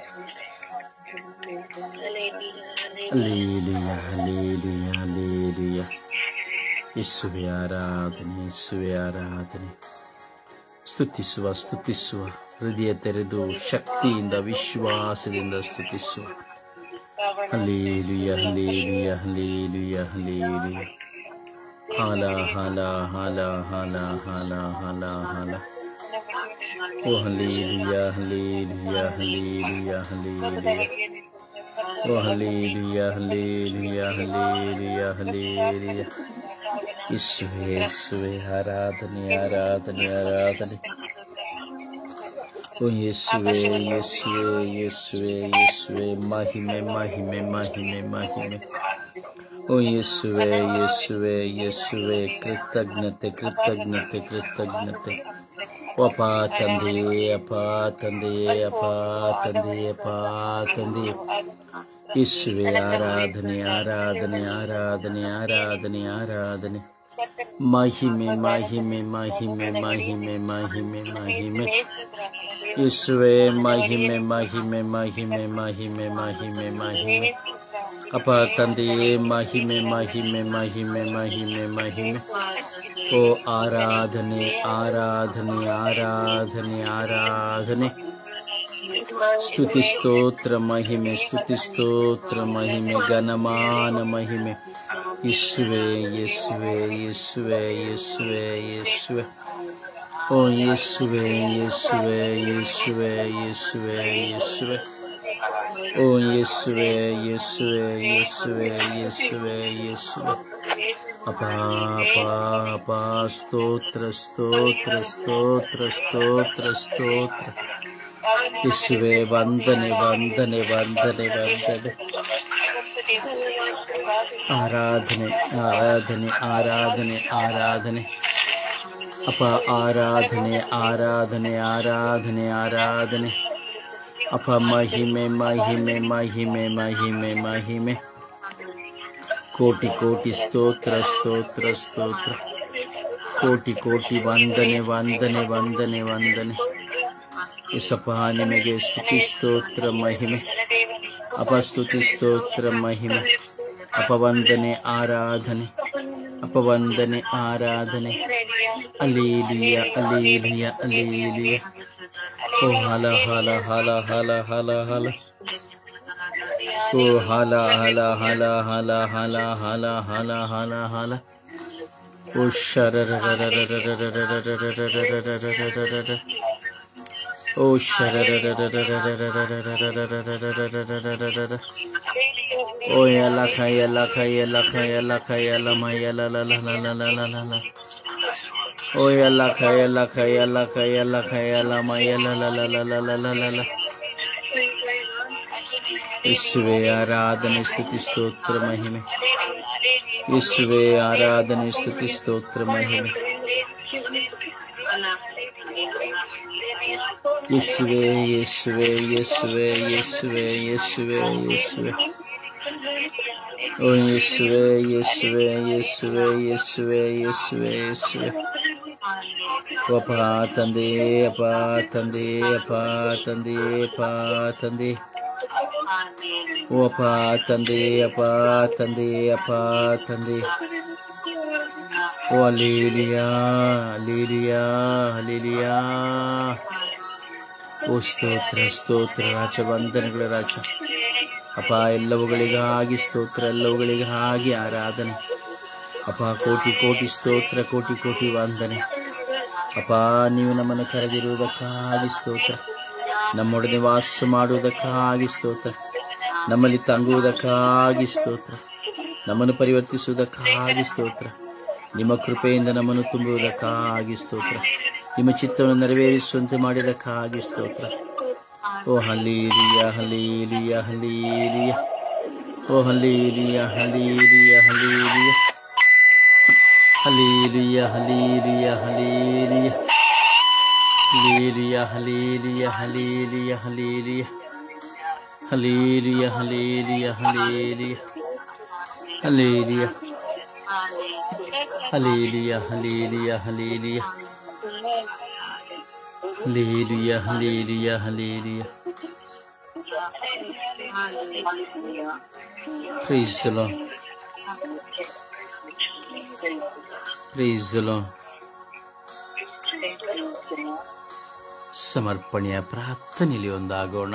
S1: ಹಲ್ಲೀಲುಯ್ಯ ಹಲ್ಲೀಲುಯ್ಯ ಹಲ್ಲೀಲುಯ್ಯ ಯೇಸುವೆ ಆರಾಧನೆ ಯೇಸುವೆ ಆರಾಧನೆ ಸ್ತುತಿಸುವ ಸ್ತುತಿಸುವ ಹೃದಯ ತೆರೆದು ಶಕ್ತಿಯಿಂದ ವಿಶ್ವಾಸದಿಂದ ಸ್ತುತಿಸುವ ಹಲ್ಲೀಲುಯ್ಯ ಹಲ್ಲೀಲುಯ್ಯ ಹಲ್ಲೀಲುಯ್ಯ ಹಲ್ಲೀಲುಯ್ಯ ಹಾಲ ಹಾಲ ಹಾಲ ಹಾಲ ಹಾಲ ಹಾಲ ಹಾಲ ಓ ಹಲ್ಲೀಲುಯ್ಯ ಹಲ್ಲೀಲುಯ್ಯ ಹಲ್ಲೀಲುಯ್ಯ ಹಲ್ಲೀಲುಯ್ಯ ಓ ಹಲ್ಲೀಲುಯ್ಯ ಹಲ್ಲೀಲುಯ್ಯ ಹಲ್ಲೀಲುಯ್ಯ ಹಲ್ಲೀಲುಯ್ಯ ಯೇಸುವೆ ಯೇಸುವೆ ಆರಾಧನೆ ಆರಾಧನೆ ಆರಾಧನೆ ಓ ಯೇಸುವೆ ಯೇಸುವೆ ಯೇಸುವೆ ಯೇಸುವೆ ಮಹಿಮೆ ಮಹಿಮೆ ಮಹಿಮೆ ಮಹಿಮೆ ಓ ಯೇಸುವೆ ಯೇಸುವೆ ಯೇಸುವೆ ಕೃತಜ್ಞತೆ ಕೃತಜ್ಞತೆ ಕೃತಜ್ಞತೆ ಅಪ ತಂದೆಯೇ ಅಪ ತಂದೆಯೇ ಅಪ ತಂದೆಯೇ ಅಪ ತಂದೆಯೇ ಯೇಸುವೆ ಆರಾಧನೆ ಆರಾಧನೆ ಆರಾಧನೆ ಆರಾಧನೆ ಆರಾಧನೆ ಮಹಿಮೆ ಮಹಿಮೆ ಮಹಿಮೆ ಮಹಿಮೆ ಮಹಿಮೆ ಮಹಿಮೆ ಯೇಸುವೆ ಮಹಿಮೆ ಮಹಿಮೆ ಮಹಿಮೆ ಮಹಿಮೆ ಮಹಿಮೆ ಮಹಿಮೆ ಅಪ ತಂದೆಯೇ ಮಹಿಮೆ ಮಹಿಮೆ ಮಹಿಮೆ ಮಹಿಮೆ ಮಹಿಮೆ ಓ ಆರಾಧನೆ ಆರಾಧನೆ ಆರಾಧನೆ ಆರಾಧನೆ ಸ್ತುತಿ ಸ್ತೋತ್ರ ಮಹಿಮೆ ಸ್ತುತಿ ಸ್ತೋತ್ರ ಮಹಿಮೆ ಘನಮಾನ ಮಹಿಮೆ ಯೇಸುವೆ ಯೇಸುವೆ ಯೇಸುವೆ ಯೇಸುವೆ ಯೇಸುವೆ ಓ ಯೇಸುವೆ ಯೇಸುವೆ ಯೇಸುವೆ ಯೇಸುವೆ ಯೇಸುವೆ ಓ ಯೇಸುವೆ ಯೇಸುವೆ ಯೇಸುವೆ ಯೇಸುವೆ ಯೇಸುವೆ ಅಪ ಅಪ ಅಪ ಸ್ತೋತ್ರ ಸ್ತೋತ್ರ ಸ್ತೋತ್ರ ಸ್ತೋತ್ರ ಸ್ತೋತ್ರ ಯೇಸುವೆ ವಂದನೆ ವಂದನೆ ವಂದನೆ ವಂದನೆ ಆರಾಧನೆ ಆರಾಧನೆ ಆರಾಧನೆ ಆರಾಧನೆ ಅಪ ಆರಾಧನೆ ಆರಾಧನೆ ಆರಾಧನೆ ಆರಾಧನೆ ಅಪ ಮಹಿಮೆ ಮಹಿಮೆ ಮಹಿಮೆ ಮಹಿಮೆ ಮಹಿಮೆ ಕೋಟಿ ಕೋಟಿ ಸ್ತೋತ್ರ ಸ್ತೋತ್ರ ಸ್ತೋತ್ರ ಕೋಟಿ ಕೋಟಿ ವಂದನೆ ವಂದನೆ ವಂದನೆ ವಂದನೆ ಯೇಸಪ್ಪ ನಿಮಗೆ ಸ್ತುತಿ ಸ್ತೋತ್ರ ಮಹಿಮೆ ಅಪಸ್ತುತಿ ಸ್ತೋತ್ರ ಮಹಿಮೆ ಅಪವಂದನೆ ಆರಾಧನೆ ಅಪವಂದನೆ ಆರಾಧನೆ ಅಲೀಲಿಯ ಅಲೀಲಿಯ ಅಲೀಲಿಯ ಓ ಹಲ ಹಲ ಹಲ ಹಲ ಹಲ ಹಲ ಓ ಹಲ ಹಲ ಹಲ ಹಲ ಹಲ ಹಲ ಹಲ ಹಲ ಹಲ ಓ ಶರ ಓ ಶರ ಓ ಎಲ್ಲ ಖೈ ಎಲ್ಲ ಖೈ ಎಲ್ಲ ಖೈ ಎಲ್ಲ ಖೈ ಎಲ್ಲ ಮೈ ಎಲ್ಲ ಲ ಲ ಲ ಲ ಲ ಲ ಲ ಓ ಎಲ್ಲ ಖೈ ಎಲ್ಲ ಖೈ ಎಲ್ಲ ಖೈ ಎಲ್ಲ ಖೈ ಎಲ್ಲ ಮೈ ಎಲ್ಲ ಲ ಲ ಲ ಲ ಲ ಲ ಲ ಲ ಯೇಸುವೆ ಆರಾಧನೆ ಸ್ತುತಿ ಸ್ತೋತ್ರ ಮಹಿಮೆ ಯೇಸುವೆ ಆರಾಧನೆ ಸ್ತುತಿ ಸ್ತೋತ್ರ ಮಹಿಮೆ ಯೇಸುವೆ ಯೇಸುವೆ ಯೇಸುವೆ ಯೇಸುವೆ ಯೇಸುವೆ ಯೇಸುವೆ ಓ ಯೇಸುವೆ ಯೇಸುವೆ ಯೇಸುವೆ ಯೇಸುವೆ ಯೇಸುವೆ ಯೇಸುವೆ ಅಪ ತಂದೆ ಅಪ ತಂದೆ ಅಪ ತಂದೆ ಅಪ ತಂದೆ ಓ ಅಪ ತಂದೆ ಅಪ ತಂದೆ ಅಪ ತಂದೆ ಓ ಅಲೀಲಿಯಾ ಅಲೀಲಿಯಾ ಅಲೀಲಿಯಾ ಓ ಸ್ತೋತ್ರ ಸ್ತೋತ್ರ ರಾಜ ವಂದನೆಗಳ ರಾಜ ಅಪ ಎಲ್ಲವುಗಳಿಗಾಗಿ ಸ್ತೋತ್ರ ಎಲ್ಲವುಗಳಿಗಾಗಿ ಆರಾಧನೆ ಅಪ ಕೋಟಿ ಕೋಟಿ ಸ್ತೋತ್ರ ಕೋಟಿ ಕೋಟಿ ವಂದನೆ ಅಪ ನೀವು ನಮ್ಮನ್ನು ಕರೆದಿರುವುದಕ್ಕಾಗಿ ಸ್ತೋತ್ರ ನಮ್ಮೊಡನೆ ವಾಸ ಮಾಡುವುದಕ್ಕಾಗಿ ಸ್ತೋತ್ರ ನಮ್ಮಲ್ಲಿ ತಂಗುವುದಕ್ಕಾಗಿ ಸ್ತೋತ್ರ ನಮ್ಮನ್ನು ಪರಿವರ್ತಿಸುವುದಕ್ಕಾಗಿ ಸ್ತೋತ್ರ ನಿಮ್ಮ ಕೃಪೆಯಿಂದ ನಮ್ಮನ್ನು ತುಂಬುವುದಕ್ಕಾಗಿ ಸ್ತೋತ್ರ ನಿಮ್ಮ ಚಿತ್ತವನ್ನು ನೆರವೇರಿಸುವಂತೆ ಮಾಡಿದಕ್ಕಾಗಿ ಸ್ತೋತ್ರ ಓ ಹಲೀಲಿಯ ಹಲೀಲಿಯ ಹಲೀಲಿಯ ಓ ಹಲೀಲಿಯ ಹಲೀಲಿಯ ಹಲೀಲಿಯ ಹಲೀಲಿಯ ಹಲೀಲಿಯ ಹಲೀಲಿಯ Hallelujah, hallelujah, hallelujah, hallelujah. Hallelujah, hallelujah, hallelujah. Hallelujah. Hallelujah, hallelujah, hallelujah. Hallelujah, hallelujah, hallelujah. Praise the Lord. Praise the Lord. ಸಮರ್ಪಣೆಯ ಪ್ರಾರ್ಥನೆಯಲ್ಲಿ ಒಂದಾಗೋಣ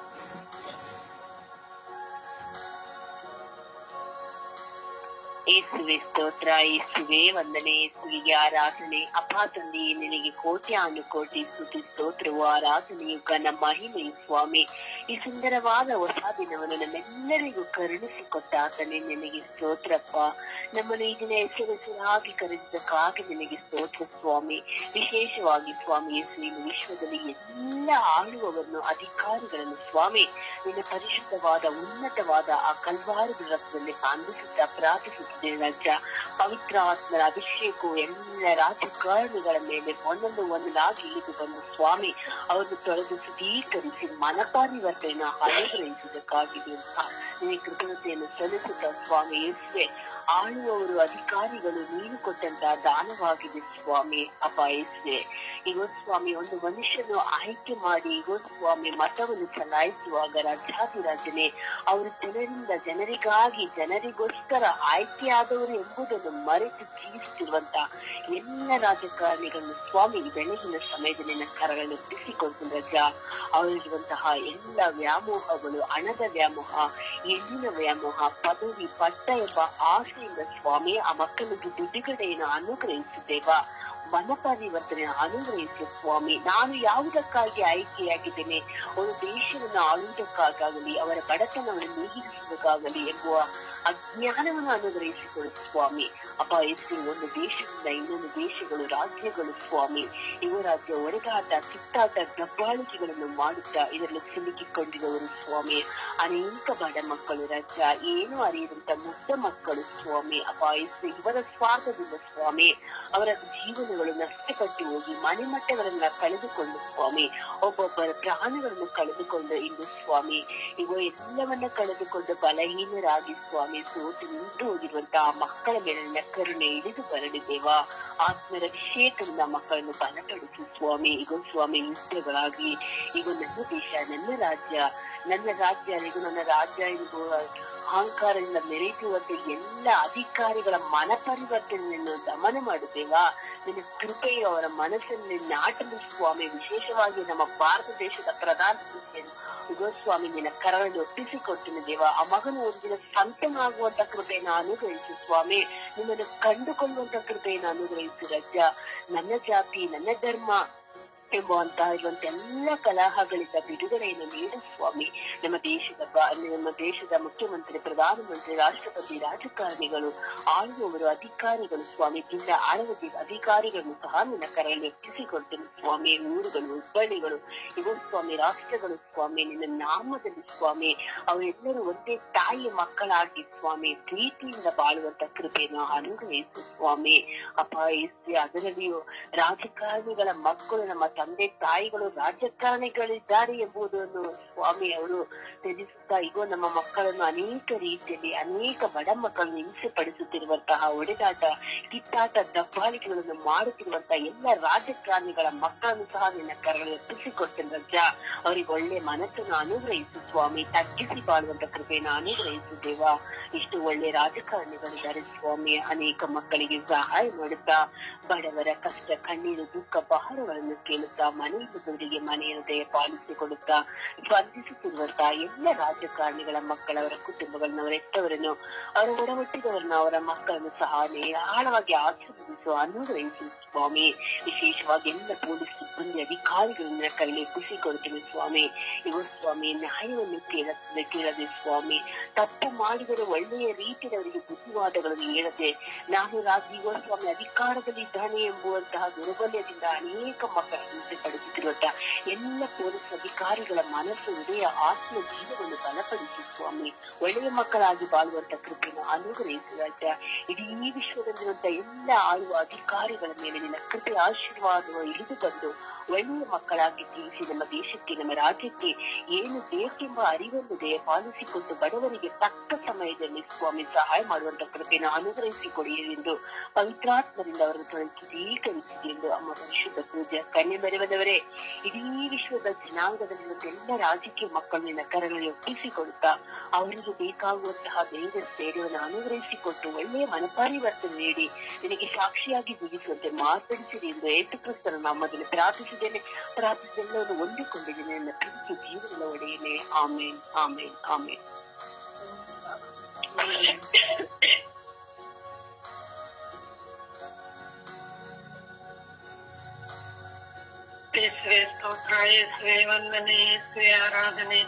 S2: ಯೇಸುವೆ ಸ್ತೋತ್ರ ಯೇಸುವೆ ವಂದನೆ ಯೇಸುವಿಗೆ ಆರಾಧನೆ ಅಪ್ಪ ತಂದೆ ನಿನಗೆ ಕೋಟ್ಯಾನು ಕೋಟಿ ಸ್ತುತಿ ಸ್ತೋತ್ರವು ಆರಾಧನೆಯು ಘನ ಮಹಿಮೆಯು ಸ್ವಾಮಿ ಈ ಸುಂದರವಾದ ಹೊಸ ದಿನವನ್ನು ನಮ್ಮೆಲ್ಲರಿಗೂ ಕರುಣಿಸಿಕೊಟ್ಟ ಆತನೇ ನಿನಗೆ ಸ್ತೋತ್ರಪ್ಪ ನಮ್ಮನ್ನು ಈ ದಿನ ಹೆಸರುಸಿರಾಗಿ ಕರೆದಿದ್ದಕ್ಕಾಗಿ ನಿನಗೆ ಸ್ತೋತ್ರ ಸ್ವಾಮಿ ವಿಶೇಷವಾಗಿ ಸ್ವಾಮಿ ಯೇಸುವಿನ ವಿಶ್ವದಲ್ಲಿ ಎಲ್ಲ ಆಳುವವರನ್ನು ಅಧಿಕಾರಿಗಳನ್ನು ಸ್ವಾಮಿ ನಿನ್ನ ಪರಿಶುದ್ಧವಾದ ಉನ್ನತವಾದ ಆ ಕಲ್ವಾರದ ರಕ್ತದಲ್ಲಿ ಸಾಂಧಿಸುತ್ತಾ ಪ್ರಾರ್ಥಿಸುತ್ತಿದ್ದೇನೆ ರಾಜ ಪವಿತ್ರ ಆತ್ಮರ ಅಭಿಷೇಕವು ಎಲ್ಲ ರಾಜಕಾರಣಿಗಳ ಮೇಲೆ ಒಂದೊಂದು ಒಂದೊಂದಾಗಿ ಇಳಿದು ಬಂದು ಸ್ವಾಮಿ ಅವರನ್ನು ತೊಳೆದು ಶುದ್ಧೀಕರಿಸಿ ಮನಪಾರಿವರ್ತನೆಯನ್ನು ಅನುಗ್ರಹಿಸುವುದಕ್ಕಾಗಿದೆ ಅಂತ ನಿನ್ನ ಕೃತಜ್ಞತೆಯನ್ನು ಸಲ್ಲಿಸುತ್ತಾ ಸ್ವಾಮಿ ಯೇಸುವೆ ಆಳುವವರು ಅಧಿಕಾರಿಗಳು ನೀನು ಕೊಟ್ಟಂತ ದಾನವಾಗಿದೆ ಸ್ವಾಮಿ ಅಪ್ಪ ಯೇಸುವೆ ಈಗ ಸ್ವಾಮಿ ಒಂದು ಮನುಷ್ಯನು ಆಯ್ಕೆ ಮಾಡಿ ಈಗ ಸ್ವಾಮಿ ಮತವನ್ನು ಚಲಾಯಿಸುವಾಗ ರಾಜಾಧಿರಾಜನೇ ಅವರು ಜನರಿಂದ ಜನರಿಗಾಗಿ ಜನರಿಗೋಸ್ಕರ ಆಯ್ಕೆಯಾದವರು ಎಂಬುದನ್ನು ಮರೆತು ಜೀವಿಸುತ್ತಿರುವಂತ ಎಲ್ಲ ರಾಜಕಾರಣಿಗಳನ್ನು ಸ್ವಾಮಿ ಈ ಬೆಳಗಿನ ಸಮಯದಲ್ಲಿ ನನ್ನ ಕರಗಳನ್ನು ಒಪ್ಪಿಸಿಕೊಡ್ತೀನಿ ರಜ ಅವರಿರುವಂತಹ ಎಲ್ಲ ವ್ಯಾಮೋಹಗಳು ಹಣದ ವ್ಯಾಮೋಹ ಎಣ್ಣಿನ ವ್ಯಾಮೋಹ ಪದವಿ ಪಟ್ಟ ಎಂಬ ಆಸೆಯಿಂದ ಸ್ವಾಮಿ ಆ ಮಕ್ಕಳಿಗೆ ಬಿಡುಗಡೆಯನ್ನು ಅನುಗ್ರಹಿಸಿದ್ದೇವಾ ಮನ ಪರಿವರ್ತನೆ ಅನುಗ್ರಹಿಸಿ ಸ್ವಾಮಿ ನಾನು ಯಾವುದಕ್ಕಾಗಿ ಆಯ್ಕೆಯಾಗಿದ್ದೇನೆ ಒಂದು ದೇಶವನ್ನು ಆಳುವುದಕ್ಕಾಗಲಿ ಅವರ ಬಡತನವನ್ನು ನೀಗಿಸುವುದಕ್ಕಾಗಲಿ ಎಂಬುವ ಅಜ್ಞಾನವನ್ನು ಅನುಗ್ರಹಿಸಿಕೊಡು ಸ್ವಾಮಿ ಅಪ್ಪ ಯೇಸು ಒಂದು ದೇಶದಿಂದ ಇನ್ನೊಂದು ದೇಶಗಳು ರಾಜ್ಯಗಳು ಸ್ವಾಮಿ ಇವ ರಾಜ್ಯ ಒಡೆದಾಟ ಕಿತ್ತಾಟ ದಬ್ಬಾಳಿಕೆಗಳನ್ನು ಮಾಡುತ್ತಾ ಇದರಲ್ಲಿ ಸಿಲುಕಿಕೊಂಡಿರುವರು ಸ್ವಾಮಿ ಅನೇಕ ಬಡ ಮಕ್ಕಳು ರಾಜ್ಯ ಏನು ಅರಿಯದಂತ ಮುಗ್ಧ ಮಕ್ಕಳು ಸ್ವಾಮಿ ಅಪ್ಪ ಯೇಸು ಇವರ ಸ್ವಾರ್ಥದಿಂದ ಸ್ವಾಮಿ ಅವರ ಜೀವನಗಳು ನಷ್ಟಪಟ್ಟು ಹೋಗಿ ಮನೆ ಮಟ್ಟಗಳನ್ನ ಕಳೆದುಕೊಂಡು ಸ್ವಾಮಿ ಒಬ್ಬೊಬ್ಬರ ಪ್ರಾಣಗಳನ್ನು ಕಳೆದುಕೊಂಡು ಇಂದು ಸ್ವಾಮಿ ಇವ ಎಲ್ಲವನ್ನ ಕಳೆದುಕೊಂಡು ಬಲಹೀನರಾಗಿ ಸ್ವಾಮಿ ಸೋತು ನಿಂತು ಹೋಗಿರುವಂತಹ ಮಕ್ಕಳ ಮೇಲೆ ನಿನ್ನ ಕರುಣೆ ಇಳಿದು ಬರಲಿದ್ದೇವಾ ಆತ್ಮರ ಅಭಿಷೇಕದಿಂದ ಮಕ್ಕಳನ್ನು ಬಲಪಡಿಸಿ ಸ್ವಾಮಿ ಈಗ ಸ್ವಾಮಿ ಯುದ್ಧಗಳಾಗಿ ಈಗ ನನ್ನ ದೇಶ ನನ್ನ ರಾಜ್ಯ ನನ್ನ ರಾಜ್ಯ ಇದು ನನ್ನ ರಾಜ್ಯ ಎಂದು ಅಹಂಕಾರದಿಂದ ಮೆರೆಯುವಂತೆ ಎಲ್ಲ ಅಧಿಕಾರಿಗಳ ಮನ ಪರಿವರ್ತನೆಯನ್ನು ದಮನ ಮಾಡುತ್ತೇವಾ ನಿನ್ನ ಕೃಪೆಯು ಅವರ ಮನಸ್ಸನ್ನು ನಾಟಲು ಸ್ವಾಮಿ ವಿಶೇಷವಾಗಿ ನಮ್ಮ ಭಾರತ ದೇಶದ ಪ್ರಧಾನ ಮಂತ್ರಿಯನ್ನು ಸ್ವಾಮಿ ನಿನ್ನ ಕರವನ್ನು ಒಪ್ಪಿಸಿಕೊಟ್ಟಿನ ದೇವ ಆ ಮಗನು ಒಂದಿನ ಸಂತನಾಗುವಂತ ಕೃಪೆಯನ್ನು ಅನುಗ್ರಹಿಸು ಸ್ವಾಮಿ ನಿಮ್ಮನ್ನು ಕಂಡುಕೊಳ್ಳುವಂತ ಕೃಪೆಯನ್ನು ಅನುಗ್ರಹಿಸು ರಜ್ಜ ನನ್ನ ಜಾತಿ ನನ್ನ ಧರ್ಮ ಎಂಬುವಂತಹ ಇರುವಂತ ಎಲ್ಲ ಕಲಹಗಳಿಂದ ಬಿಡುಗಡೆಯನ್ನು ನೀಡು ಸ್ವಾಮಿ ನಮ್ಮ ದೇಶದ ಬ- ನಮ್ಮ ದೇಶದ ಮುಖ್ಯಮಂತ್ರಿ ಪ್ರಧಾನಮಂತ್ರಿ ರಾಷ್ಟ್ರಪತಿ ರಾಜಕಾರಣಿಗಳು ಆಳುವವರು ಅಧಿಕಾರಿಗಳು ಸ್ವಾಮಿ ಜಿಲ್ಲಾ ಆಡಳಿತ ಅಧಿಕಾರಿಗಳನ್ನು ಸಹ ನಿನ್ನ ಕರೆಯಲ್ಲಿ ಎತ್ತಿಸಿಕೊಡ್ತೇನೆ ಸ್ವಾಮಿ ಊರುಗಳು ಹುಬ್ಬಳ್ಳಿಗಳು ಇವು ಸ್ವಾಮಿ ರಾಷ್ಟ್ರಗಳು ಸ್ವಾಮಿ ನಿನ್ನ ನಾಮದಲ್ಲಿ ಸ್ವಾಮಿ ಅವರೆಲ್ಲರೂ ಒಂದೇ ತಾಯಿಯ ಮಕ್ಕಳಾಗಿ ಸ್ವಾಮಿ ಪ್ರೀತಿಯಿಂದ ಬಾಳುವಂತ ಕೃಪೆಯನ್ನು ಅನುಗ್ರಹಿಸು ಸ್ವಾಮಿ ಅಪ್ಪ ಯೇಸು ಅದರಲ್ಲಿಯೂ ರಾಜಕಾರಣಿಗಳ ಮಕ್ಕಳು ನಮ್ಮ ತಂದೆ ತಾಯಿಗಳು ರಾಜಕಾರಣಿಗಳಿದ್ದಾರೆ ಎಂಬುದನ್ನು ಸ್ವಾಮಿ ಅವರು ತ್ಯಜಿಸುತ್ತಾ ಈಗ ನಮ್ಮ ಮಕ್ಕಳನ್ನು ಅನೇಕ ರೀತಿಯಲ್ಲಿ ಅನೇಕ ಬಡ ಮಕ್ಕಳನ್ನು ಹಿಂಸೆ ಪಡಿಸುತ್ತಿರುವಂತಹ ಒಡೆದಾಟ ಕಿತ್ತಾಟ ದಬ್ಬಾಳಿಕೆಗಳನ್ನು ಮಾಡುತ್ತಿರುವಂತಹ ಎಲ್ಲ ರಾಜಕಾರಣಿಗಳ ಮಕ್ಕಳನ್ನು ಸಹ ನಿನ್ನ ಕರಗಳು ಎಪ್ಪಿಸಿಕೊಡ್ತೇನೆ ರಜ ಅವರಿಗೆ ಒಳ್ಳೆ ಮನಸ್ಸನ್ನು ಅನುಗ್ರಹಿಸು ಸ್ವಾಮಿ ತಗ್ಗಿಸಿ ಬಾಳುವಂತ ಕೃಪೆಯನ್ನು ಅನುಗ್ರಹಿಸು ದೇವ ಇಷ್ಟು ಒಳ್ಳೆ ರಾಜಕಾರಣಿಗಳಿದ್ದಾರೆ ಸ್ವಾಮಿ ಅನೇಕ ಮಕ್ಕಳಿಗೆ ಸಹಾಯ ಮಾಡುತ್ತಾ ಬಡವರ ಕಷ್ಟ ಕಣ್ಣೀರು ದುಃಖ ಬಹಳಗಳನ್ನು ಕೇಳುತ್ತಾ ಮನೆ ದುಡಿಗೆ ಮನೆಯನ್ನು ದಯಪಾಲಿಸಿಕೊಡುತ್ತಾ ಸ್ಪಂದಿಸುತ್ತಿರುವಂತಹ ಎಲ್ಲ ರಾಜಕಾರಣಿಗಳ ಮಕ್ಕಳವರ ಕುಟುಂಬಗಳನ್ನ ಅವರ ಹೆತ್ತವರನ್ನು ಅವರ ಒಡಹುಟ್ಟಿದವರನ್ನ ಅವರ ಮಕ್ಕಳನ್ನು ಸಹ ನೇರಾಳವಾಗಿ ಆಶೀರ್ವದಿಸು ಅನುಗ್ರಹಿಸು ಸ್ವಾಮಿ ವಿಶೇಷವಾಗಿ ಎಲ್ಲ ಪೊಲೀಸ್ ಸಿಬ್ಬಂದಿ ಅಧಿಕಾರಿಗಳನ್ನ ಕೈಲಿ ಕೊಡ್ತೀನಿ ಸ್ವಾಮಿ ಇವ ಸ್ವಾಮಿ ನ್ಯಾಯವನ್ನು ಕೇಳದೆ ಕೇಳದೆ ಸ್ವಾಮಿ ತಪ್ಪು ಮಾಡಿದರೆ ಒಳ್ಳೆಯ ರೀತಿಯಲ್ಲಿ ಅವರಿಗೆ ಬುದ್ಧಿವಾದಗಳನ್ನು ಹೇಳದೆ ನಾನು ರಾಜ ಇವ ಸ್ವಾಮಿ ಅಧಿಕಾರದಲ್ಲಿ ಇದ್ದಾನೆ ಎಂಬುವಂತಹ ದುರ್ಬಲ್ಯದಿಂದ ಅನೇಕ ಮಕ್ಕಳನ್ನು ಹಿಂಸೆಪಡಿಸುತ್ತಿರುವಂತಹ ಎಲ್ಲ ಪೊಲೀಸ್ ಅಧಿಕಾರಿಗಳ ಮನಸ್ಸು ಹೃದಯ ಆತ್ಮ ಜೀವವನ್ನು ಬಲಪಡಿಸಿ ಸ್ವಾಮಿ ಒಳ್ಳೆಯ ಮಕ್ಕಳಾಗಿ ಬಾಳುವಂತ ಕೃಪೆಯನ್ನು ಅನುಗ್ರಹಿಸುವಂತ ಇಡೀ ವಿಶ್ವದಲ್ಲಿರುವಂತ ಎಲ್ಲ ಆಳುವ ಅಧಿಕಾರಿಗಳ ಮೇಲೆ ನಿನ್ನ ಕೃಪೆ ಆಶೀರ್ವಾದವು ಇಳಿದು ಬಂದು ಒಳ್ಳೆಯ ಮಕ್ಕಳಾಗಿ ಜೀವಿಸಿ ನಮ್ಮ ದೇಶಕ್ಕೆ ನಮ್ಮ ರಾಜ್ಯಕ್ಕೆ ಏನು ಬೇಕೆಂಬ ಅರಿವನ್ನು ದಯಪಾಲಿಸಿಕೊಂಡು ಬಡವರಿಗೆ ತಕ್ಕ ಸಮಯದಲ್ಲಿ ಸ್ವಾಮಿ ಸಹಾಯ ಮಾಡುವಂತ ಕೃಪೆಯನ್ನು ಅನುಗ್ರಹಿಸಿಕೊಡಿ ಎಂದು ಪವಿತ್ರಾತ್ಮರಿಂದ ಅವರನ್ನು ತೊಳೆದು ಸ್ವೀಕರಿಸಿದೆ ಎಂದು ಅಮ್ಮ ಪರಿಶುದ್ಧ ಪೂಜೆ ಕನ್ಯೆ ಮೆರವದವರೇ ಇಡೀ ವಿಶ್ವದ ಜನಾಂಗದಲ್ಲಿರುವ ಎಲ್ಲ ರಾಜಕೀಯ ಮಕ್ಕಳನ್ನ ಕರಗಳಲ್ಲಿ ಒಪ್ಪಿಸಿಕೊಡುತ್ತಾ ಅವರಿಗೆ ಬೇಕಾಗುವಂತಹ ಧೈರ್ಯ ಸ್ಥೈರ್ಯವನ್ನು ಅನುಗ್ರಹಿಸಿಕೊಟ್ಟು ಒಳ್ಳೆಯ ಮನಪರಿವರ್ತನೆ ನೀಡಿ ನಿನಗೆ ಸಾಕ್ಷಿಯಾಗಿ ಜೀವಿಸುವಂತೆ ಮಾರ್ಪಡಿಸಿದೆ ಎಂದು ಏಸುಕ್ರಿಸ್ತನ ನಾಮದಲ್ಲಿ ಪ್ರಾರ್ಥಿಸಿದ್ದೇನೆ ಪ್ರಾರ್ಥಿಸಿದೆಲ್ಲವನ್ನು ಹೊಂದಿಕೊಂಡಿದ್ದೇನೆ ನನ್ನ ಪ್ರೀತಿ ಜೀವನದ ಒಡೆಯನೆ ಆಮೇನ್ ಆಮೇನ್ ಆಮೇನ್
S4: ಯೇಸುವೆ ಸ್ತೋತ್ರ ಯೇಸುವೆ ವಂದನೆ ಯೇಸುವೆ ಆರಾಧನೆ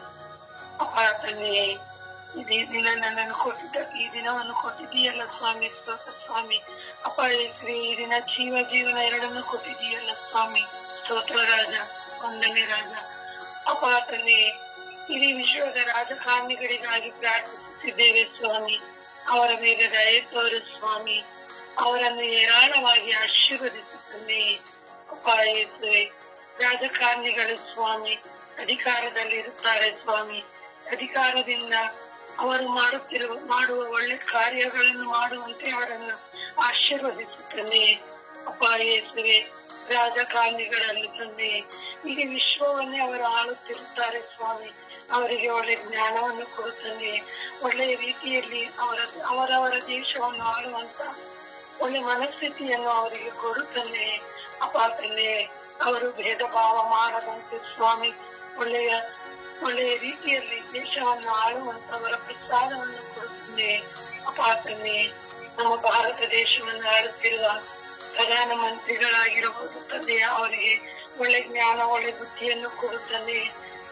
S4: ಆರಾಧನೆ ಇಡೀ ದಿನ ನನ್ನನ್ನು ಕೊಟ್ಟಿದ್ದ ಈ ದಿನವನ್ನು ಕೊಟ್ಟಿದೀಯಲ್ಲ ಸ್ವಾಮಿ ಸ್ತೋತ್ರ ಸ್ವಾಮಿ ಅಪ್ಪ ಯೇಸುವೆ ಈ ದಿನ ಜೀವ ಜೀವನ ಎರಡನ್ನು ಕೊಟ್ಟಿದೀಯಲ್ಲ ಸ್ವಾಮಿ ಸ್ತೋತ್ರ ರಾಜ ವಂದನೆ ರಾಜ ಅಪ್ಪ ತಂದೆ ಇಡೀ ವಿಶ್ವದ ರಾಜಕಾರಣಿಗಳಿಗಾಗಿ ಪ್ರಾರ್ಥಿಸುತ್ತಿದ್ದೇವೆ ಸ್ವಾಮಿ ಅವರ ಮೇಲೆ ದಯೆ ತೋರು ಸ್ವಾಮಿ ಅವರನ್ನು ಏರಾಳವಾಗಿ ಆಶೀರ್ವದಿಸುತ್ತೇನೆ ಅಪ್ಪ ಯೇಸುವೆ ರಾಜಕಾರಣಿಗಳು ಸ್ವಾಮಿ ಅಧಿಕಾರದಲ್ಲಿರುತ್ತಾರೆ ಸ್ವಾಮಿ ಅಧಿಕಾರದಿಂದ ಅವರು ಮಾಡುತ್ತಿರುವ ಮಾಡುವ ಒಳ್ಳೆ ಕಾರ್ಯಗಳನ್ನು ಮಾಡುವಂತೆ ಅವರನ್ನು ಆಶೀರ್ವದಿಸುತ್ತೇನೆ ಅಪ್ಪ ಯೇಸುವೆ ರಾಜಕಾರಣಿಗಳಲ್ಲಿ ತಂದೆ ಇಡೀ ವಿಶ್ವವನ್ನೇ ಅವರು ಆಳುತ್ತಿರುತ್ತಾರೆ ಸ್ವಾಮಿ ಅವರಿಗೆ ಒಳ್ಳೆ ಜ್ಞಾನವನ್ನು ಕೊಡುತ್ತಾನೆ ಒಳ್ಳೆಯ ರೀತಿಯಲ್ಲಿ ಅವರ ಅವರವರ ದೇಶವನ್ನು ಆಳುವಂತ ಒಳ್ಳೆ ಮನಸ್ಥಿತಿಯನ್ನು ಅವರಿಗೆ ಕೊಡುತ್ತಾನೆ ಅಪ್ಪ ತಂದೆ ಅವರು ಭೇದ ಭಾವ ಮಾಡದಂತೆ ಸ್ವಾಮಿ ಒಳ್ಳೆಯ ಒಳ್ಳೆಯ ರೀತಿಯಲ್ಲಿ ದೇಶವನ್ನು ಆಳುವಂತವರ ಪ್ರಸಾದವನ್ನು ಕೊಡುತ್ತಾನೆ ಅಪ್ಪ ತಂದೆ ನಮ್ಮ ಭಾರತ ದೇಶವನ್ನು ಆಳುತ್ತಿರುವ ಪ್ರಧಾನ ಮಂತ್ರಿಗಳಾಗಿರಬಹುದು ತಂದೆ ಅವರಿಗೆ ಒಳ್ಳೆ ಜ್ಞಾನ ಒಳ್ಳೆ ಬುದ್ಧಿಯನ್ನು ಕೊಡುತ್ತಾನೆ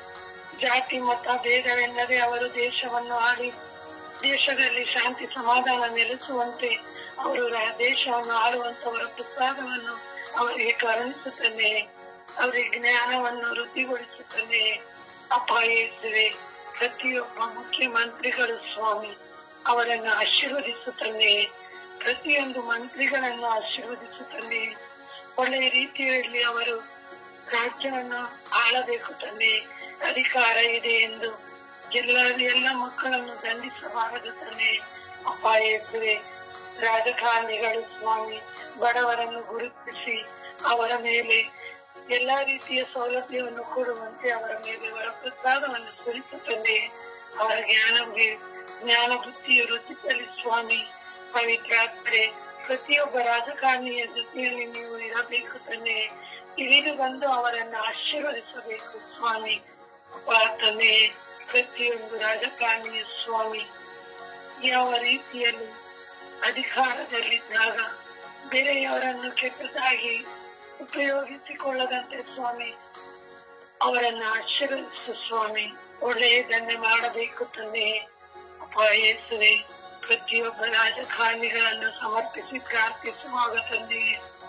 S4: ಜಾತಿ ಮತ ಭೇದವೆನ್ನದೆ ಅವರು ದೇಶವನ್ನು ಆಡಿ ದೇಶದಲ್ಲಿ ಶಾಂತಿ ಸಮಾಧಾನ ನೆಲೆಸುವಂತೆ ಅವರು ರಾ- ದೇಶವನ್ನು ಆಳುವಂತವರ ಪ್ರಸಾದವನ್ನು ಅವರಿಗೆ ಕರುಣಿಸುತ್ತಾನೆ ಅವರಿಗೆ ಜ್ಞಾನವನ್ನು ವೃದ್ಧಿಗೊಳಿಸುತ್ತಾನೆ ಅಪ್ಪ ಯೇಸುವೆ ಪ್ರತಿಯೊಬ್ಬ ಮುಖ್ಯಮಂತ್ರಿಗಳು ಸ್ವಾಮಿ ಅವರನ್ನು ಆಶೀರ್ವದಿಸುತ್ತಾನೆ ಪ್ರತಿಯೊಂದು ಮಂತ್ರಿಗಳನ್ನು ಆಶೀರ್ವದಿಸುತ್ತಾನೆ ಒಳ್ಳೆಯ ರೀತಿಯಲ್ಲಿ ಅವರು ರಾಜ್ಯವನ್ನು ಆಳಬೇಕು ತಂದೆ ಅಧಿಕಾರ ಇದೆ ಎಂದು ಎಲ್ಲ ಎಲ್ಲ ಮಕ್ಕಳನ್ನು ದಂಡಿಸಬಾರದು ತಂದೆ ಅಪ್ಪ ಯೇಸುವೆ ರಾಜಕಾರಣಿಗಳು ಸ್ವಾಮಿ ಬಡವರನ್ನು ಗುರುತಿಸಿ ಅವರ ಮೇಲೆ ಎಲ್ಲಾ ರೀತಿಯ ಸೌಲಭ್ಯವನ್ನು ಕೊಡುವಂತೆ ಅವರ ಮೇಲೆ ಅವರ ಪ್ರಸಾದವನ್ನು ಸುರಿಸುತ್ತದೆ ಅವರ ಜ್ಞಾನಕ್ಕೆ ಜ್ಞಾನ ಬುದ್ಧಿಯ ವೃತ್ತಿಯಲ್ಲಿ ಸ್ವಾಮಿ ಪವಿತ್ರಾತ್ಮರೆ ಪ್ರತಿಯೊಬ್ಬ ರಾಜಕಾರಣಿಯ ಜೊತೆಯಲ್ಲಿ ನೀವು ಇರಬೇಕು ತಂದೆ ಇಳಿದು ಬಂದು ಅವರನ್ನು ಆಶೀರ್ವದಿಸಬೇಕು ಸ್ವಾಮಿ ಅಪ್ಪ ತಂದೆ ಪ್ರತಿಯೊಂದು ರಾಜಕಾರಣಿಯ ಸ್ವಾಮಿ ಯಾವ ರೀತಿಯಲ್ಲಿ ಅಧಿಕಾರದಲ್ಲಿದ್ದಾಗ ಬೇರೆಯವರನ್ನು ಕೆಟ್ಟದಾಗಿ ಉಪಯೋಗಿಸಿಕೊಳ್ಳದಂತೆ ಸ್ವಾಮಿ ಅವರನ್ನು ಆಶೀರ್ವದಿಸು ಸ್ವಾಮಿ ಒಳ್ಳೆಯದನ್ನೇ ಮಾಡಬೇಕು ತಂದೆ ಅಪ್ಪ ಯೇಸುವೆ ಪ್ರತಿಯೊಬ್ಬ ರಾಜಕಾರಣಿಗಳನ್ನು ಸಮರ್ಪಿಸಿ ಪ್ರಾರ್ಥಿಸುವಾಗ ತಂದೆ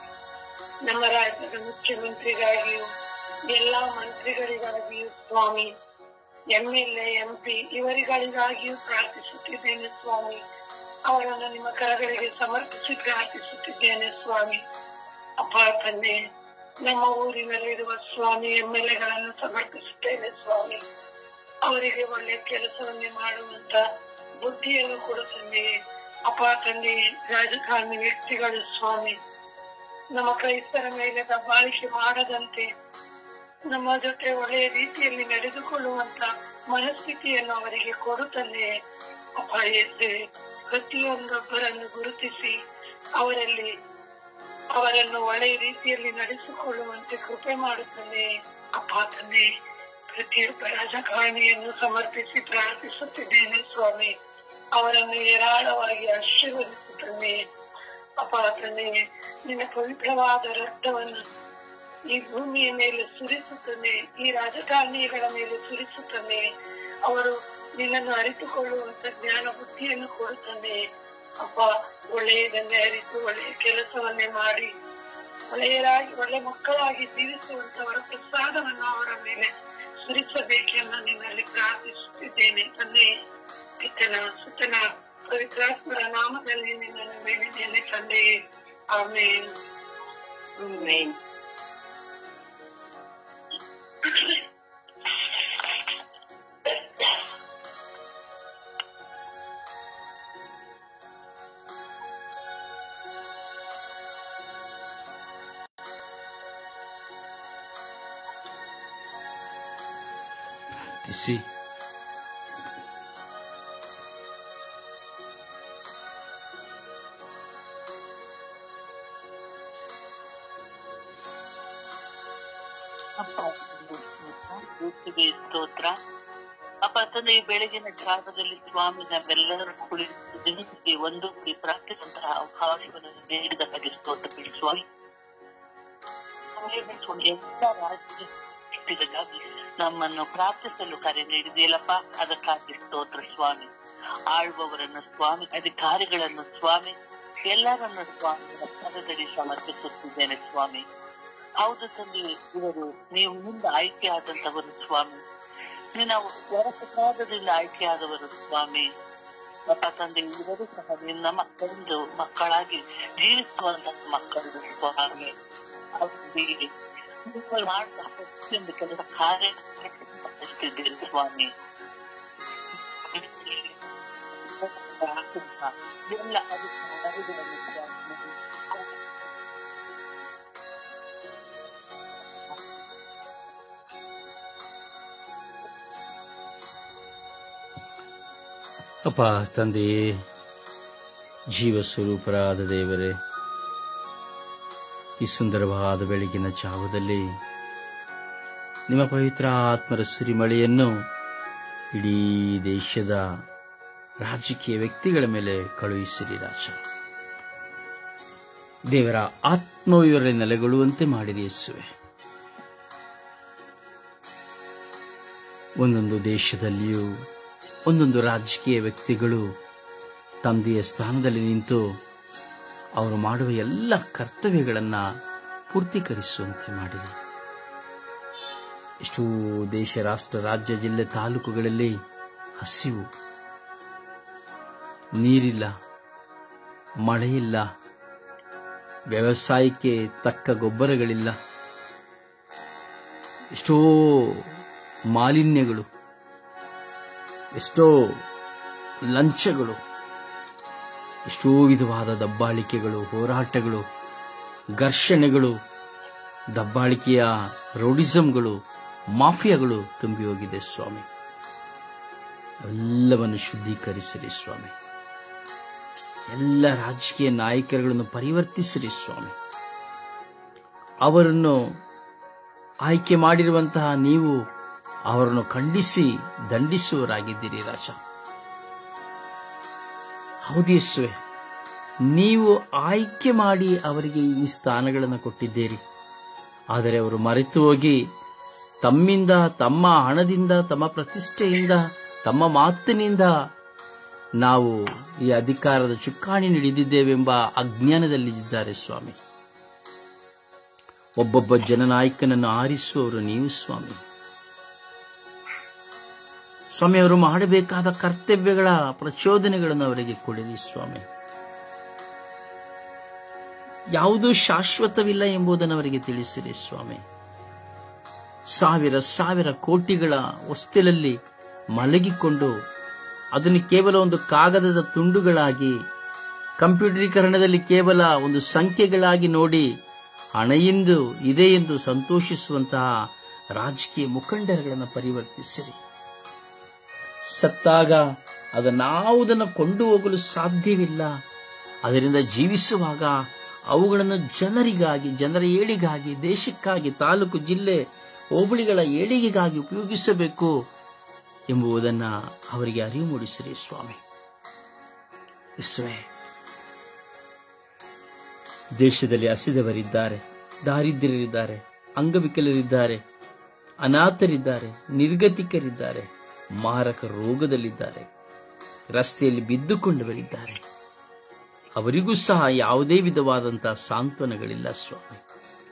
S4: ನಮ್ಮ ರಾಜ್ಯದ ಮುಖ್ಯಮಂತ್ರಿಗಾಗಿಯೂ ಎಲ್ಲಾ ಮಂತ್ರಿಗಳಿಗಾಗಿಯೂ ಸ್ವಾಮಿ ಎಂಎಲ್ಎ ಎಂಪಿ ಇವರಿಗಳಿಗಾಗಿಯೂ ಪ್ರಾರ್ಥಿಸುತ್ತಿದ್ದೇನೆ ಸ್ವಾಮಿ ಅವರನ್ನು ನಿಮ್ಮ ಕರಗಳಿಗೆ ಸಮರ್ಪಿಸಿ ಪ್ರಾರ್ಥಿಸುತ್ತಿದ್ದೇನೆ ಸ್ವಾಮಿ ಅಪ್ಪ ತಂದೆ ನಮ್ಮ ಊರಿನಲ್ಲಿರುವ ಸ್ವಾಮಿ ಎಂಎಲ್ಎಗಳನ್ನು ಸಮರ್ಪಿಸುತ್ತೇನೆ ಸ್ವಾಮಿ ಅವರಿಗೆ ಒಳ್ಳೆ ಕೆಲಸವನ್ನೇ ಮಾಡುವಂತ ಬುದ್ಧಿಯನ್ನು ಕೊಡುತ್ತಂದೆ ಅಪ್ಪ ತಂದೆ ರಾಜಕಾರಣಿ ವ್ಯಕ್ತಿಗಳು ಸ್ವಾಮಿ ನಮ್ಮ ಕ್ರೈಸ್ತರ ಮೇಲೆ ದಬ್ಬಾಳಿಕೆ ಮಾಡದಂತೆ ನಮ್ಮ ಜೊತೆ ಒಳ್ಳೆಯ ರೀತಿಯಲ್ಲಿ ನಡೆದುಕೊಳ್ಳುವಂತ ಮನಸ್ಥಿತಿಯನ್ನು ಅವರಿಗೆ ಕೊಡುತ್ತಂದೆ ಅಪ್ಪ ಯೇಸೆ ಪ್ರತಿಯೊಂದೊಬ್ಬರನ್ನು ಗುರುತಿಸಿ ಅವರಲ್ಲಿ ಅವರನ್ನು ಒಳ್ಳೆಯ ರೀತಿಯಲ್ಲಿ ನಡೆಸಿಕೊಳ್ಳುವಂತೆ ಕೃಪೆ ಮಾಡುತ್ತಂದೆ ಅಪ್ಪ ತಂದೆ ಪ್ರತಿಯೊಬ್ಬ ರಾಜಕಾರಣಿಯನ್ನು ಸಮರ್ಪಿಸಿ ಪ್ರಾರ್ಥಿಸುತ್ತಿದ್ದೇನೆ ಸ್ವಾಮಿ ಅವರನ್ನು ಏರಾಳವಾಗಿ ಆಶೀರ್ವದಿಸುತ್ತಂದೆ ಅಪ್ಪ ತಂದೆ ನಿನ್ನ ಪವಿತ್ರವಾದ ರಕ್ತವನ್ನು ಈ ಭೂಮಿಯ ಮೇಲೆ ಸುರಿಸುತ್ತಾನೆ ಈ ರಾಜಕಾರಣಿಗಳ ಮೇಲೆ ಸುರಿಸುತ್ತಾನೆ ಅವರು ನಿನ್ನನ್ನು ಅರಿತುಕೊಳ್ಳುವಂತ ಜ್ಞಾನ ಬುದ್ಧಿಯನ್ನು ಕೊಡುತ್ತಾನೆ ಅಪ್ಪ ಒಳ್ಳೆಯದನ್ನೇ ಅರಿತು ಒಳ್ಳೆಯ ಕೆಲಸವನ್ನೇ ಮಾಡಿ ಒಳ್ಳೆಯರಾಗಿ ಒಳ್ಳೆ ಮಕ್ಕಳಾಗಿ ಜೀವಿಸುವಂತವರ ಪ್ರಸಾದವನ್ನು ಅವರ ಮೇಲೆ ಸುರಿಸಬೇಕೆಂದು ನಿನ್ನಲ್ಲಿ ಪ್ರಾರ್ಥಿಸುತ್ತಿದ್ದೇನೆ ತಂದೆ ಪಿತನ ಸುತನ ಪವಿತ್ರಾತ್ಮರ ನಾಮದಲ್ಲಿ ನಿನ್ನನ್ನು ಬೇಡಿದ್ದೇನೆ ತಂದೆ ಆಮೇಲೆ
S2: ಆಮೇನ್
S1: ಪರಿವರ್ತಿಸಿ
S4: ಅಪ್ಪ ಯೇಸುವೆ ಸ್ತೋತ್ರ ಅಪ್ಪ ತಂದೆ ಈ ಬೆಳಗಿನ ಜಾಗದಲ್ಲಿ ಸ್ವಾಮಿ ನಾವೆಲ್ಲರೂ ಕುಳಿತು ದಿನಕ್ಕೆ ಒಂದು ಪ್ರಾರ್ಥಿಸುವಂತಹ ಅವಕಾಶವನ್ನು ನೀಡಿದ ಹಾಗೆ ಸ್ತೋತ್ರ ಬಿಡಿ ಸ್ವಾಮಿ ಎಲ್ಲ ರಾಜ್ಯಗಳಿಗಾಗಿ ನಮ್ಮನ್ನು ಪ್ರಾರ್ಥಿಸಲು ಕರೆ ನೀಡಿದೆಯಲ್ಲಪ್ಪ ಅದಕ್ಕಾಗಿ ಸ್ತೋತ್ರ ಸ್ವಾಮಿ ಆಳುವವರನ್ನು ಸ್ವಾಮಿ ಅಧಿಕಾರಿಗಳನ್ನು ಸ್ವಾಮಿ ಎಲ್ಲರನ್ನು ಸ್ವಾಮಿ ಪದದಲ್ಲಿ ಸಮರ್ಪಿಸುತ್ತಿದ್ದೇನೆ ಸ್ವಾಮಿ ಹೌದು ತಂದೆ ಇವರು ನೀವು ಮುಂದೆ ಆಯ್ಕೆ ಆದಂತವರು ಸ್ವಾಮಿ ನಿನ್ನ ವರಪ್ರಸಾದದಿಂದ ಆಯ್ಕೆಯಾದವರು ಸ್ವಾಮಿ ಅಪ್ಪ ತಂದೆ ಇವರು ಸಹ ನಿನ್ನ ಮಕ್ಕಳಿಂದು ಮಕ್ಕಳಾಗಿ ಜೀವಿಸುವಂತಹ ಮಕ್ಕಳು ಸ್ವಾಮಿ ಅವರಿಗೆ ನೀವು ಮಾಡಿದ ಪ್ರತಿಯೊಂದು ಕೆಲಸ ಕಾರ್ಯ ಮಾಡಿಸ್ತಿದ್ದೀರಿ ಸ್ವಾಮಿ ಎಲ್ಲ ಅಧಿಕಾರಿಗಳನ್ನು ಸ್ವಾಮಿ
S1: ಅಪ್ಪ ತಂದೆಯೇ ಜೀವ ಸ್ವರೂಪರಾದ ದೇವರೇ ಈ ಸುಂದರವಾದ ಬೆಳಗಿನ ಜಾವದಲ್ಲಿ ನಿಮ್ಮ ಪವಿತ್ರ ಆತ್ಮರ ಸುರಿಮಳೆಯನ್ನು ಇಡೀ ದೇಶದ ರಾಜಕೀಯ ವ್ಯಕ್ತಿಗಳ ಮೇಲೆ ಕಳುಹಿಸಿರಿ ರಾಜ ದೇವರ ಆತ್ಮವಿವರ ನೆಲೆಗೊಳ್ಳುವಂತೆ ಮಾಡಿರಿ ಯೇಸುವೆ ಒಂದೊಂದು ದೇಶದಲ್ಲಿಯೂ ಒಂದೊಂದು ರಾಜಕೀಯ ವ್ಯಕ್ತಿಗಳು ತಂದೆಯ ಸ್ಥಾನದಲ್ಲಿ ನಿಂತು ಅವರು ಮಾಡುವ ಎಲ್ಲ ಕರ್ತವ್ಯಗಳನ್ನು ಪೂರ್ತೀಕರಿಸುವಂತೆ ಮಾಡಿದೆ ಎಷ್ಟೋ ದೇಶ ರಾಷ್ಟ್ರ ರಾಜ್ಯ ಜಿಲ್ಲೆ ತಾಲೂಕುಗಳಲ್ಲಿ ಹಸಿವು ನೀರಿಲ್ಲ ಮಳೆಯಿಲ್ಲ ವ್ಯವಸಾಯಕ್ಕೆ ತಕ್ಕ ಗೊಬ್ಬರಗಳಿಲ್ಲ ಎಷ್ಟೋ ಮಾಲಿನ್ಯಗಳು ಎಷ್ಟೋ ಲಂಚಗಳು ಎಷ್ಟೋ ವಿಧವಾದ ದಬ್ಬಾಳಿಕೆಗಳು ಹೋರಾಟಗಳು ಘರ್ಷಣೆಗಳು ದಬ್ಬಾಳಿಕೆಯ ರೌಡಿಸಂಗಳು ಮಾಫಿಯಾಗಳು ತುಂಬಿ ಹೋಗಿದೆ ಸ್ವಾಮಿ ಎಲ್ಲವನ್ನು ಶುದ್ಧೀಕರಿಸಿರಿ ಸ್ವಾಮಿ ಎಲ್ಲ ರಾಜಕೀಯ ನಾಯಕರುಗಳನ್ನು ಪರಿವರ್ತಿಸಿರಿ ಸ್ವಾಮಿ ಅವರನ್ನು ಆಯ್ಕೆ ಮಾಡಿರುವಂತಹ ನೀವು ಅವರನ್ನು ಖಂಡಿಸಿ ದಂಡಿಸುವರಾಗಿದ್ದೀರಿ ರಾಜ ಹೌದು ಯೇಸುವೆ ನೀವು ಆಯ್ಕೆ ಮಾಡಿ ಅವರಿಗೆ ಈ ಸ್ಥಾನಗಳನ್ನು ಕೊಟ್ಟಿದ್ದೀರಿ ಆದರೆ ಅವರು ಮರೆತು ಹೋಗಿ ತಮ್ಮಿಂದ ತಮ್ಮ ಹಣದಿಂದ ತಮ್ಮ ಪ್ರತಿಷ್ಠೆಯಿಂದ ತಮ್ಮ ಮಾತಿನಿಂದ ನಾವು ಈ ಅಧಿಕಾರದ ಚುಕ್ಕಾಣಿ ಹಿಡಿದಿದ್ದೇವೆಂಬ ಅಜ್ಞಾನದಲ್ಲಿದ್ದಾರೆ ಸ್ವಾಮಿ ಒಬ್ಬೊಬ್ಬ ಜನನಾಯಕನನ್ನು ಆರಿಸುವವರು ನೀವು ಸ್ವಾಮಿ ಸ್ವಾಮಿ ಅವರು ಮಾಡಬೇಕಾದ ಕರ್ತವ್ಯಗಳ ಪ್ರಚೋದನೆಗಳನ್ನು ಅವರಿಗೆ ಕೊಡಿರಿ ಸ್ವಾಮಿ ಯಾವುದೂ ಶಾಶ್ವತವಿಲ್ಲ ಎಂಬುದನ್ನು ಅವರಿಗೆ ತಿಳಿಸಿರಿ ಸ್ವಾಮಿ ಸಾವಿರ ಸಾವಿರ ಕೋಟಿಗಳ ಹೊಸ್ತಿಲಲ್ಲಿ ಮಲಗಿಕೊಂಡು ಅದನ್ನು ಕೇವಲ ಒಂದು ಕಾಗದದ ತುಂಡುಗಳಾಗಿ ಕಂಪ್ಯೂಟರೀಕರಣದಲ್ಲಿ ಕೇವಲ ಒಂದು ಸಂಖ್ಯೆಗಳಾಗಿ ನೋಡಿ ಹಣೆಯಿಂದ ಇದೆ ಎಂದು ಸಂತೋಷಿಸುವಂತಹ ರಾಜಕೀಯ ಮುಖಂಡರುಗಳನ್ನು ಪರಿವರ್ತಿಸಿರಿ ಸತ್ತಾಗ ಅದನ್ನಾವುದನ್ನು ಕೊಂಡು ಹೋಗಲು ಸಾಧ್ಯವಿಲ್ಲ ಅದರಿಂದ ಜೀವಿಸುವಾಗ ಅವುಗಳನ್ನು ಜನರಿಗಾಗಿ ಜನರ ಏಳಿಗಾಗಿ ದೇಶಕ್ಕಾಗಿ ತಾಲೂಕು ಜಿಲ್ಲೆ ಹೋಬಳಿಗಳ ಏಳಿಗೆಗಾಗಿ ಉಪಯೋಗಿಸಬೇಕು ಎಂಬುದನ್ನು ಅವರಿಗೆ ಅರಿವು ಮೂಡಿಸಿರಿ ಸ್ವಾಮಿ ವಿಶ್ವೇ ದೇಶದಲ್ಲಿ ಹಸಿದವರಿದ್ದಾರೆ ದಾರಿದ್ರ್ಯರಿದ್ದಾರೆ ಅಂಗವಿಕಲರಿದ್ದಾರೆ ಅನಾಥರಿದ್ದಾರೆ ನಿರ್ಗತಿಕರಿದ್ದಾರೆ ಮಾರಕ ರೋಗದಲ್ಲಿದ್ದಾರೆ ರಸ್ತೆಯಲ್ಲಿ ಬಿದ್ದುಕೊಂಡವರಿದ್ದಾರೆ ಅವರಿಗೂ ಸಹ ಯಾವುದೇ ವಿಧವಾದಂತಹ ಸಾಂತ್ವನಗಳಿಲ್ಲ ಸ್ವಾಮಿ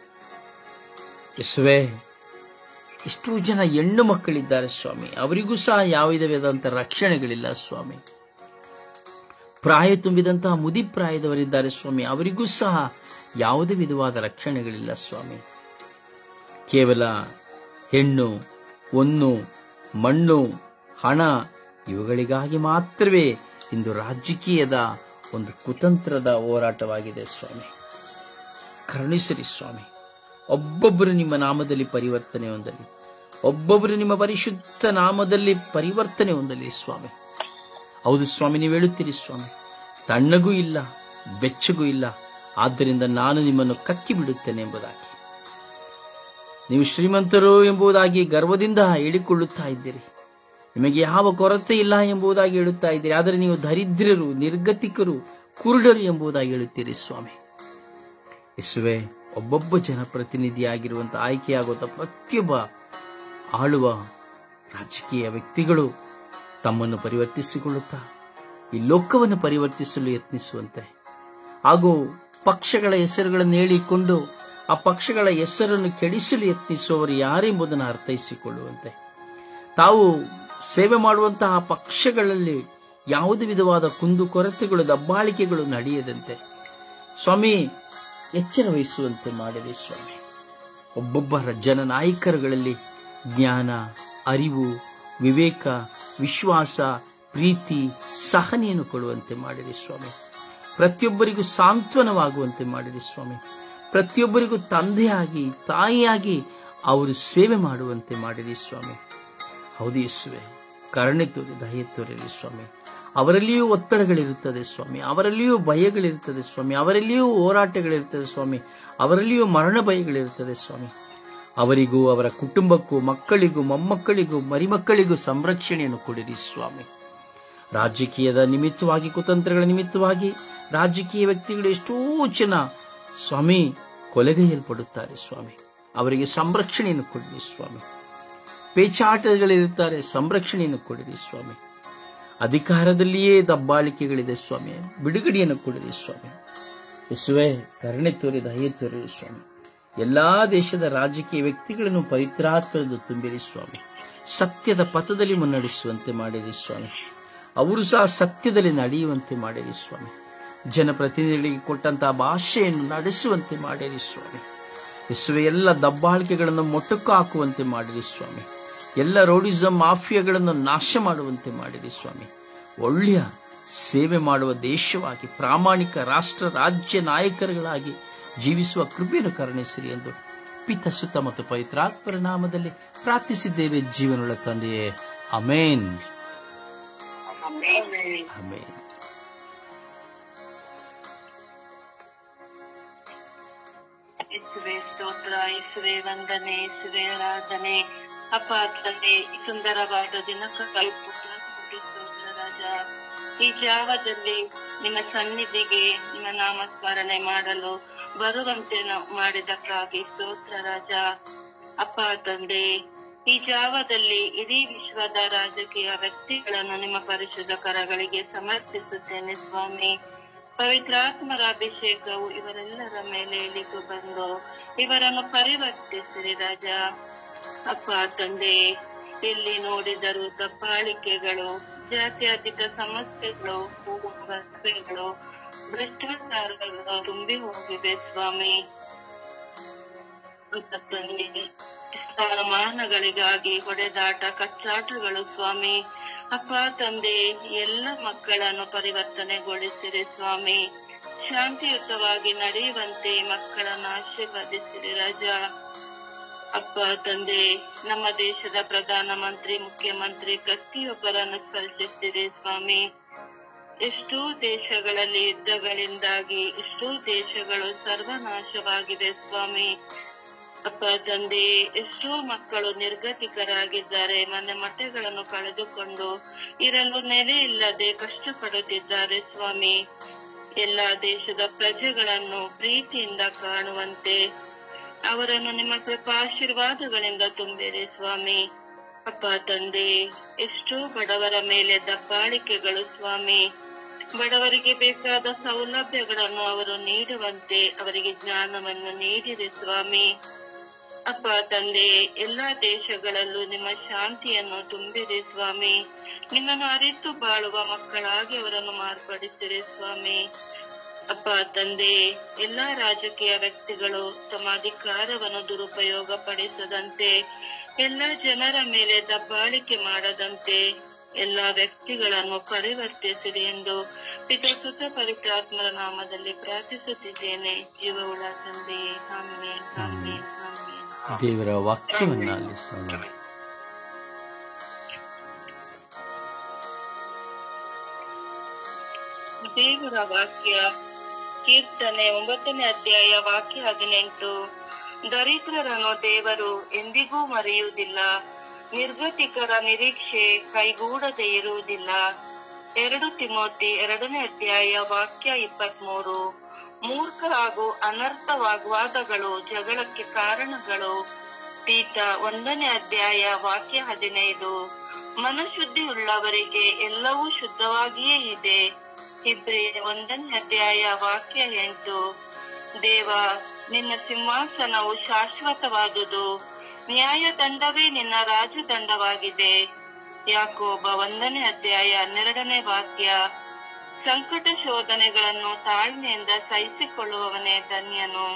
S1: ಯಸ್ವೇ ಎಷ್ಟೋ ಜನ ಹೆಣ್ಣು ಮಕ್ಕಳಿದ್ದಾರೆ ಸ್ವಾಮಿ ಅವರಿಗೂ ಸಹ ಯಾವ ವಿಧವಾದಂತಹ ರಕ್ಷಣೆಗಳಿಲ್ಲ ಸ್ವಾಮಿ ಪ್ರಾಯ ತುಂಬಿದಂತಹ ಮುದಿ ಪ್ರಾಯದವರಿದ್ದಾರೆ ಸ್ವಾಮಿ ಅವರಿಗೂ ಸಹ ಯಾವುದೇ ವಿಧವಾದ ರಕ್ಷಣೆಗಳಿಲ್ಲ ಸ್ವಾಮಿ ಕೇವಲ ಹೆಣ್ಣು ಹೊನ್ನು ಮಣ್ಣು ಹಣ ಇವುಗಳಿಗಾಗಿ ಮಾತ್ರವೇ ಇಂದು ರಾಜಕೀಯದ ಒಂದು ಕುತಂತ್ರದ ಹೋರಾಟವಾಗಿದೆ ಸ್ವಾಮಿ ಕರುಣಿಸಿರಿ ಸ್ವಾಮಿ ಒಬ್ಬೊಬ್ಬರು ನಿಮ್ಮ ನಾಮದಲ್ಲಿ ಪರಿವರ್ತನೆ ಹೊಂದಲಿ ಒಬ್ಬೊಬ್ಬರು ನಿಮ್ಮ ಪರಿಶುದ್ಧ ನಾಮದಲ್ಲಿ ಪರಿವರ್ತನೆ ಹೊಂದಲಿ ಸ್ವಾಮಿ ಹೌದು ಸ್ವಾಮಿ ನೀವು ಹೇಳುತ್ತೀರಿ ಸ್ವಾಮಿ ತಣ್ಣಗೂ ಇಲ್ಲ ಬೆಚ್ಚಗೂ ಇಲ್ಲ ಆದ್ದರಿಂದ ನಾನು ನಿಮ್ಮನ್ನು ಕಕ್ಕಿ ಬಿಡುತ್ತೇನೆ ಎಂಬುದಾಗಿ ನೀವು ಶ್ರೀಮಂತರು ಎಂಬುದಾಗಿ ಗರ್ವದಿಂದ ಹೇಳಿಕೊಳ್ಳುತ್ತಾ ಇದ್ದೀರಿ ನಿಮಗೆ ಯಾವ ಕೊರತೆ ಇಲ್ಲ ಎಂಬುದಾಗಿ ಹೇಳುತ್ತಾ ಇದ್ದೀರಿ ಆದರೆ ನೀವು ದರಿದ್ರರು ನಿರ್ಗತಿಕರು ಕುರುಡರು ಎಂಬುದಾಗಿ ಹೇಳುತ್ತೀರಿ ಸ್ವಾಮಿ ಯೇಸುವೆ ಒಬ್ಬೊಬ್ಬ ಜನಪ್ರತಿನಿಧಿಯಾಗಿರುವಂತ ಆಯ್ಕೆಯಾಗುವಂತ ಪ್ರತಿಯೊಬ್ಬ ಆಳುವ ರಾಜಕೀಯ ವ್ಯಕ್ತಿಗಳು ತಮ್ಮನ್ನು ಪರಿವರ್ತಿಸಿಕೊಳ್ಳುತ್ತಾ ಈ ಲೋಕವನ್ನು ಪರಿವರ್ತಿಸಲು ಯತ್ನಿಸುವಂತೆ ಹಾಗೂ ಪಕ್ಷಗಳ ಹೆಸರುಗಳನ್ನು ಹೇಳಿಕೊಂಡು ಆ ಪಕ್ಷಗಳ ಹೆಸರನ್ನು ಕೆಡಿಸಲು ಯತ್ನಿಸುವವರು ಯಾರೆಂಬುದನ್ನು ಅರ್ಥೈಸಿಕೊಳ್ಳುವಂತೆ ತಾವು ಸೇವೆ ಮಾಡುವಂತಹ ಪಕ್ಷಗಳಲ್ಲಿ ಯಾವುದೇ ವಿಧವಾದ ಕುಂದು ಕೊರತೆಗಳು ದಬ್ಬಾಳಿಕೆಗಳು ನಡೆಯದಂತೆ ಸ್ವಾಮಿ ಎಚ್ಚರ ವಹಿಸುವಂತೆ ಮಾಡಿದೆ ಸ್ವಾಮಿ ಒಬ್ಬೊಬ್ಬ ಜನ ನಾಯಕರುಗಳಲ್ಲಿ ಜ್ಞಾನ ಅರಿವು ವಿವೇಕ ವಿಶ್ವಾಸ ಪ್ರೀತಿ ಸಹನೆಯನ್ನು ಕೊಡುವಂತೆ ಮಾಡಿರಿ ಸ್ವಾಮಿ ಪ್ರತಿಯೊಬ್ಬರಿಗೂ ಸಾಂತ್ವನವಾಗುವಂತೆ ಮಾಡಿರಿ ಸ್ವಾಮಿ ಪ್ರತಿಯೊಬ್ಬರಿಗೂ ತಂದೆಯಾಗಿ ತಾಯಿಯಾಗಿ ಅವರು ಸೇವೆ ಮಾಡುವಂತೆ ಮಾಡಿರಿ ಸ್ವಾಮಿ ಹೌದು ಯೇಸುವೆ ಕರುಣೆ ತೋರಿ ದಯೆ ತೋರಿರಿ ಸ್ವಾಮಿ ಅವರಲ್ಲಿಯೂ ಒತ್ತಡಗಳಿರುತ್ತದೆ ಸ್ವಾಮಿ ಅವರಲ್ಲಿಯೂ ಭಯಗಳಿರುತ್ತದೆ ಸ್ವಾಮಿ ಅವರಲ್ಲಿಯೂ ಹೋರಾಟಗಳಿರುತ್ತದೆ ಸ್ವಾಮಿ ಅವರಲ್ಲಿಯೂ ಮರಣ ಭಯಗಳಿರುತ್ತದೆ ಸ್ವಾಮಿ ಅವರಿಗೂ ಅವರ ಕುಟುಂಬಕ್ಕೂ ಮಕ್ಕಳಿಗೂ ಮೊಮ್ಮಕ್ಕಳಿಗೂ ಮರಿಮಕ್ಕಳಿಗೂ ಸಂರಕ್ಷಣೆಯನ್ನು ಕೊಡಿರಿ ಸ್ವಾಮಿ ರಾಜಕೀಯದ ನಿಮಿತ್ತವಾಗಿ ಕುತಂತ್ರಗಳ ನಿಮಿತ್ತವಾಗಿ ರಾಜಕೀಯ ವ್ಯಕ್ತಿಗಳು ಎಷ್ಟೋ ಜನ ಸ್ವಾಮಿ ಕೊಲೆಗೈಯಲ್ಪಡುತ್ತಾರೆ ಸ್ವಾಮಿ ಅವರಿಗೆ ಸಂರಕ್ಷಣೆಯನ್ನು ಕೊಡಿರಿ ಸ್ವಾಮಿ ಪೇಚಾಟಗಳಿರುತ್ತಾರೆ ಸಂರಕ್ಷಣೆಯನ್ನು ಕೊಡಿರಿ ಸ್ವಾಮಿ ಅಧಿಕಾರದಲ್ಲಿಯೇ ದಬ್ಬಾಳಿಕೆಗಳಿದೆ ಸ್ವಾಮಿ ಬಿಡುಗಡೆಯನ್ನು ಕೊಡಿರಿ ಸ್ವಾಮಿ ಯೇಸುವೆ ಕರುಣೆ ತೋರಿ ದಯೆ ತೋರಿರಿ ಸ್ವಾಮಿ ಎಲ್ಲಾ ದೇಶದ ರಾಜಕೀಯ ವ್ಯಕ್ತಿಗಳನ್ನು ಪವಿತ್ರಾತ್ಮದಿಂದ ತುಂಬಿರಿ ಸ್ವಾಮಿ ಸತ್ಯದ ಪಥದಲ್ಲಿ ಮುನ್ನಡೆಸುವಂತೆ ಮಾಡಿರಿ ಸ್ವಾಮಿ ಅವರು ಸಹ ಸತ್ಯದಲ್ಲಿ ನಡೆಯುವಂತೆ ಮಾಡಿರಿ ಸ್ವಾಮಿ ಜನಪ್ರತಿನಿಧಿಗಳಿಗೆ ಕೊಟ್ಟಂತಹ ಭಾಷೆಯನ್ನು ನಡೆಸುವಂತೆ ಮಾಡಿರಿ ಸ್ವಾಮಿ ಯೇಸುವೆ ಎಲ್ಲ ದಬ್ಬಾಳಿಕೆಗಳನ್ನು ಮೊಟಕು ಹಾಕುವಂತೆ ಮಾಡಿರಿ ಸ್ವಾಮಿ ಎಲ್ಲ ರೋಡಿಸಂ ಮಾಫಿಯಾಗಳನ್ನು ನಾಶ ಮಾಡುವಂತೆ ಮಾಡಿರಿ ಸ್ವಾಮಿ ಒಳ್ಳೆಯ ಸೇವೆ ಮಾಡುವ ದೇಶವಾಗಿ ಪ್ರಾಮಾಣಿಕ ರಾಷ್ಟ್ರ ರಾಜ್ಯ ನಾಯಕರುಗಳಾಗಿ ಜೀವಿಸುವ ಕೃಪೆಯನ್ನು ಕರುಣಿಸಿರಿ ಎಂದು ಪಿತ ಸುತ್ತ ಮತ್ತು ಪವಿತ್ರಾತ್ಮರ ನಾಮದಲ್ಲಿ ಪ್ರಾರ್ಥಿಸಿದ್ದೇವೆ ಜೀವನಗಳ ತಂದೆಯೇ ಅಮೇನ್ ಅಮೇನ್
S4: ಇಸುವೆ ಸ್ತೋತ್ರ ಇಸುವೆ ವಂದನೆ ಇಸುವೆ ಆರಾಧನೆ ಅಪ್ಪ ತಂದೆ ಈ ಸುಂದರವಾದ ದಿನಕ್ಕಾಗಿ ಪುತ್ರ ಕೋಟಿ ಸ್ತೋತ್ರ ರಾಜ ಈ ಜಾವದಲ್ಲಿ ನಿಮ್ಮ ಸನ್ನಿಧಿಗೆ ನಿಮ್ಮ ನಾಮಸ್ಮರಣೆ ಮಾಡಲು ಬರುವಂತೆ ನಾವು ಮಾಡಿದಕ್ಕಾಗಿ ಸ್ತೋತ್ರ ರಾಜ ಅಪ್ಪ ತಂದೆ ಈ ಜಾವದಲ್ಲಿ ಇಡೀ ವಿಶ್ವದ ರಾಜಕೀಯ ವ್ಯಕ್ತಿಗಳನ್ನು ನಿಮ್ಮ ಪರಿಶುದ್ಧ ಕರಗಳಿಗೆ ಸಮರ್ಪಿಸುತ್ತೇನೆ ಸ್ವಾಮಿ ಪವಿತ್ರಾತ್ಮರ ಅಭಿಷೇಕವು ಇವರೆಲ್ಲರ ಮೇಲೆ ಇಳಿದು ಬಂದು ಇವರನ್ನು ಪರಿವರ್ತಿಸಿರಿ ರಾಜ ಅಪ್ಪ ತಂದೆ ಎಲ್ಲಿ ನೋಡಿದರೂ ದಬ್ಬಾಳಿಕೆಗಳು ಜಾತ್ಯತೀತ ಸಮಸ್ಯೆಗಳು ಕೂಗುಗಳು ಭ್ರಷ್ಟಾಚಾರಗಳು ತುಂಬಿ ಹೋಗಿವೆ ಸ್ವಾಮಿ ಅಪ್ಪ ತಂದೆ ಸ್ಥಾನಮಾನಗಳಿಗಾಗಿ ಹೊಡೆದಾಟ ಕಚ್ಚಾಟಗಳು ಸ್ವಾಮಿ ಅಪ್ಪ ತಂದೆ ಎಲ್ಲ ಮಕ್ಕಳನ್ನು ಪರಿವರ್ತನೆಗೊಳಿಸಿರಿ ಸ್ವಾಮಿ ಶಾಂತಿಯುತವಾಗಿ ನಡೆಯುವಂತೆ ಮಕ್ಕಳನ್ನು ಆಶೀರ್ವದಿಸಿರಿ ರಾಜ ಅಪ್ಪ ತಂದೆ ನಮ್ಮ ದೇಶದ ಪ್ರಧಾನ ಮಂತ್ರಿ ಮುಖ್ಯಮಂತ್ರಿ ಪ್ರತಿಯೊಬ್ಬರನ್ನು ಸ್ಪರ್ಶಿಸಿರಿ ಸ್ವಾಮಿ ಎಷ್ಟೋ ದೇಶಗಳಲ್ಲಿ ಯುದ್ಧಗಳಿಂದಾಗಿ ಎಷ್ಟೋ ದೇಶಗಳು ಸರ್ವನಾಶವಾಗಿದೆ ಸ್ವಾಮಿ ಅಪ್ಪ ತಂದೆ ಎಷ್ಟೋ ಮಕ್ಕಳು ನಿರ್ಗತಿಕರಾಗಿದ್ದಾರೆ ಮನೆ ಮಠಗಳನ್ನು ಕಳೆದುಕೊಂಡು ಇರಲು ನೆಲೆ ಇಲ್ಲದೆ ಕಷ್ಟಪಡುತ್ತಿದ್ದಾರೆ ಸ್ವಾಮಿ ಎಲ್ಲಾ ದೇಶದ ಪ್ರಜೆಗಳನ್ನು ಪ್ರೀತಿಯಿಂದ ಕಾಣುವಂತೆ ಅವರನ್ನು ನಿಮ್ಮ ಕೃಪಾಶೀರ್ವಾದಗಳಿಂದ ತುಂಬಿರಿ ಸ್ವಾಮಿ ಅಪ್ಪ ತಂದೆ ಎಷ್ಟೋ ಬಡವರ ಮೇಲೆ ದಬ್ಬಾಳಿಕೆಗಳು ಸ್ವಾಮಿ ಬಡವರಿಗೆ ಬೇಕಾದ ಸೌಲಭ್ಯಗಳನ್ನು ಅವರು ನೀಡುವಂತೆ ಅವರಿಗೆ ಜ್ಞಾನವನ್ನು ನೀಡಿರಿ ಸ್ವಾಮಿ ಅಪ್ಪ ತಂದೆ ಎಲ್ಲಾ ದೇಶಗಳಲ್ಲೂ ನಿಮ್ಮ ಶಾಂತಿಯನ್ನು ತುಂಬಿರಿ ಸ್ವಾಮಿ ನಿಮ್ಮನ್ನು ಅರಿತು ಬಾಳುವ ಮಕ್ಕಳಾಗಿ ಅವರನ್ನು ಮಾರ್ಪಡಿಸಿರಿ ಸ್ವಾಮಿ ಅಪ್ಪ ತಂದೆ ಎಲ್ಲಾ ರಾಜಕೀಯ ವ್ಯಕ್ತಿಗಳು ತಮ್ಮ ಅಧಿಕಾರವನ್ನು ದುರುಪಯೋಗ ಪಡಿಸದಂತೆ ಎಲ್ಲಾ ಜನರ ಮೇಲೆ ದಬ್ಬಾಳಿಕೆ ಮಾಡದಂತೆ ಎಲ್ಲಾ ವ್ಯಕ್ತಿಗಳನ್ನು ಪರಿವರ್ತಿಸಿರಿ ಎಂದು ಪಿತೃಸುತ ಪವಿತ್ರಾತ್ಮರ ನಾಮದಲ್ಲಿ ಪ್ರಾರ್ಥಿಸುತ್ತಿದ್ದೇನೆ ಜೀವವುಳ ತಂದೆಯೇ ಆಮೇನ್ ಆಮೇನ್ ಆಮೇನ್
S1: ದೇವರ ವಾಕ್ಯವನ್ನ ಆಲಿಸೋಣ
S4: ದೇವರ ವಾಕ್ಯ ಕೀರ್ತನೆ ಒಂಬತ್ತನೇ ಅಧ್ಯಾಯ ವಾಕ್ಯ ಹದಿನೆಂಟು ದರಿದ್ರರನ್ನು ದೇವರು ಎಂದಿಗೂ ಮರೆಯುವುದಿಲ್ಲ ನಿರ್ಗತಿಕರ ನಿರೀಕ್ಷೆ ಕೈಗೂಡದೆ ಇರುವುದಿಲ್ಲ ಎರಡು ತಿಮೋತಿ ಎರಡನೇ ಅಧ್ಯಾಯ ವಾಕ್ಯ ಇಪ್ಪತ್ಮೂರು ಮೂರ್ಖ ಹಾಗೂ ಅನರ್ಥವಾಗುವಾದಗಳು ಜಗಳಕ್ಕೆ ಕಾರಣಗಳು ತೀತ ಒಂದನೇ ಅಧ್ಯಾಯ ವಾಕ್ಯ ಹದಿನೈದು ಮನಶುದ್ಧಿ ಉಳ್ಳವರಿಗೆ ಎಲ್ಲವೂ ಶುದ್ಧವಾಗಿಯೇ ಇದೆ ಇಬ್ರಿ ಒಂದನೇ ಅಧ್ಯಾಯ ವಾಕ್ಯ ಎಂಟು ದೇವ ನಿನ್ನ ಸಿಂಹಾಸನವು ಶಾಶ್ವತವಾದುದು ನ್ಯಾಯದಂಡವೇ ನಿನ್ನ ರಾಜದಂಡವಾಗಿದೆ ಯಾಕೋಬ ಒಂದನೇ ಅಧ್ಯಾಯ ಹನ್ನೆರಡನೇ ವಾಕ್ಯ ಸಂಕಟ ಶೋಧನೆಗಳನ್ನು ತಾಳ್ಮೆಯಿಂದ ಸಹಿಸಿಕೊಳ್ಳುವವನೇ ಧನ್ಯನು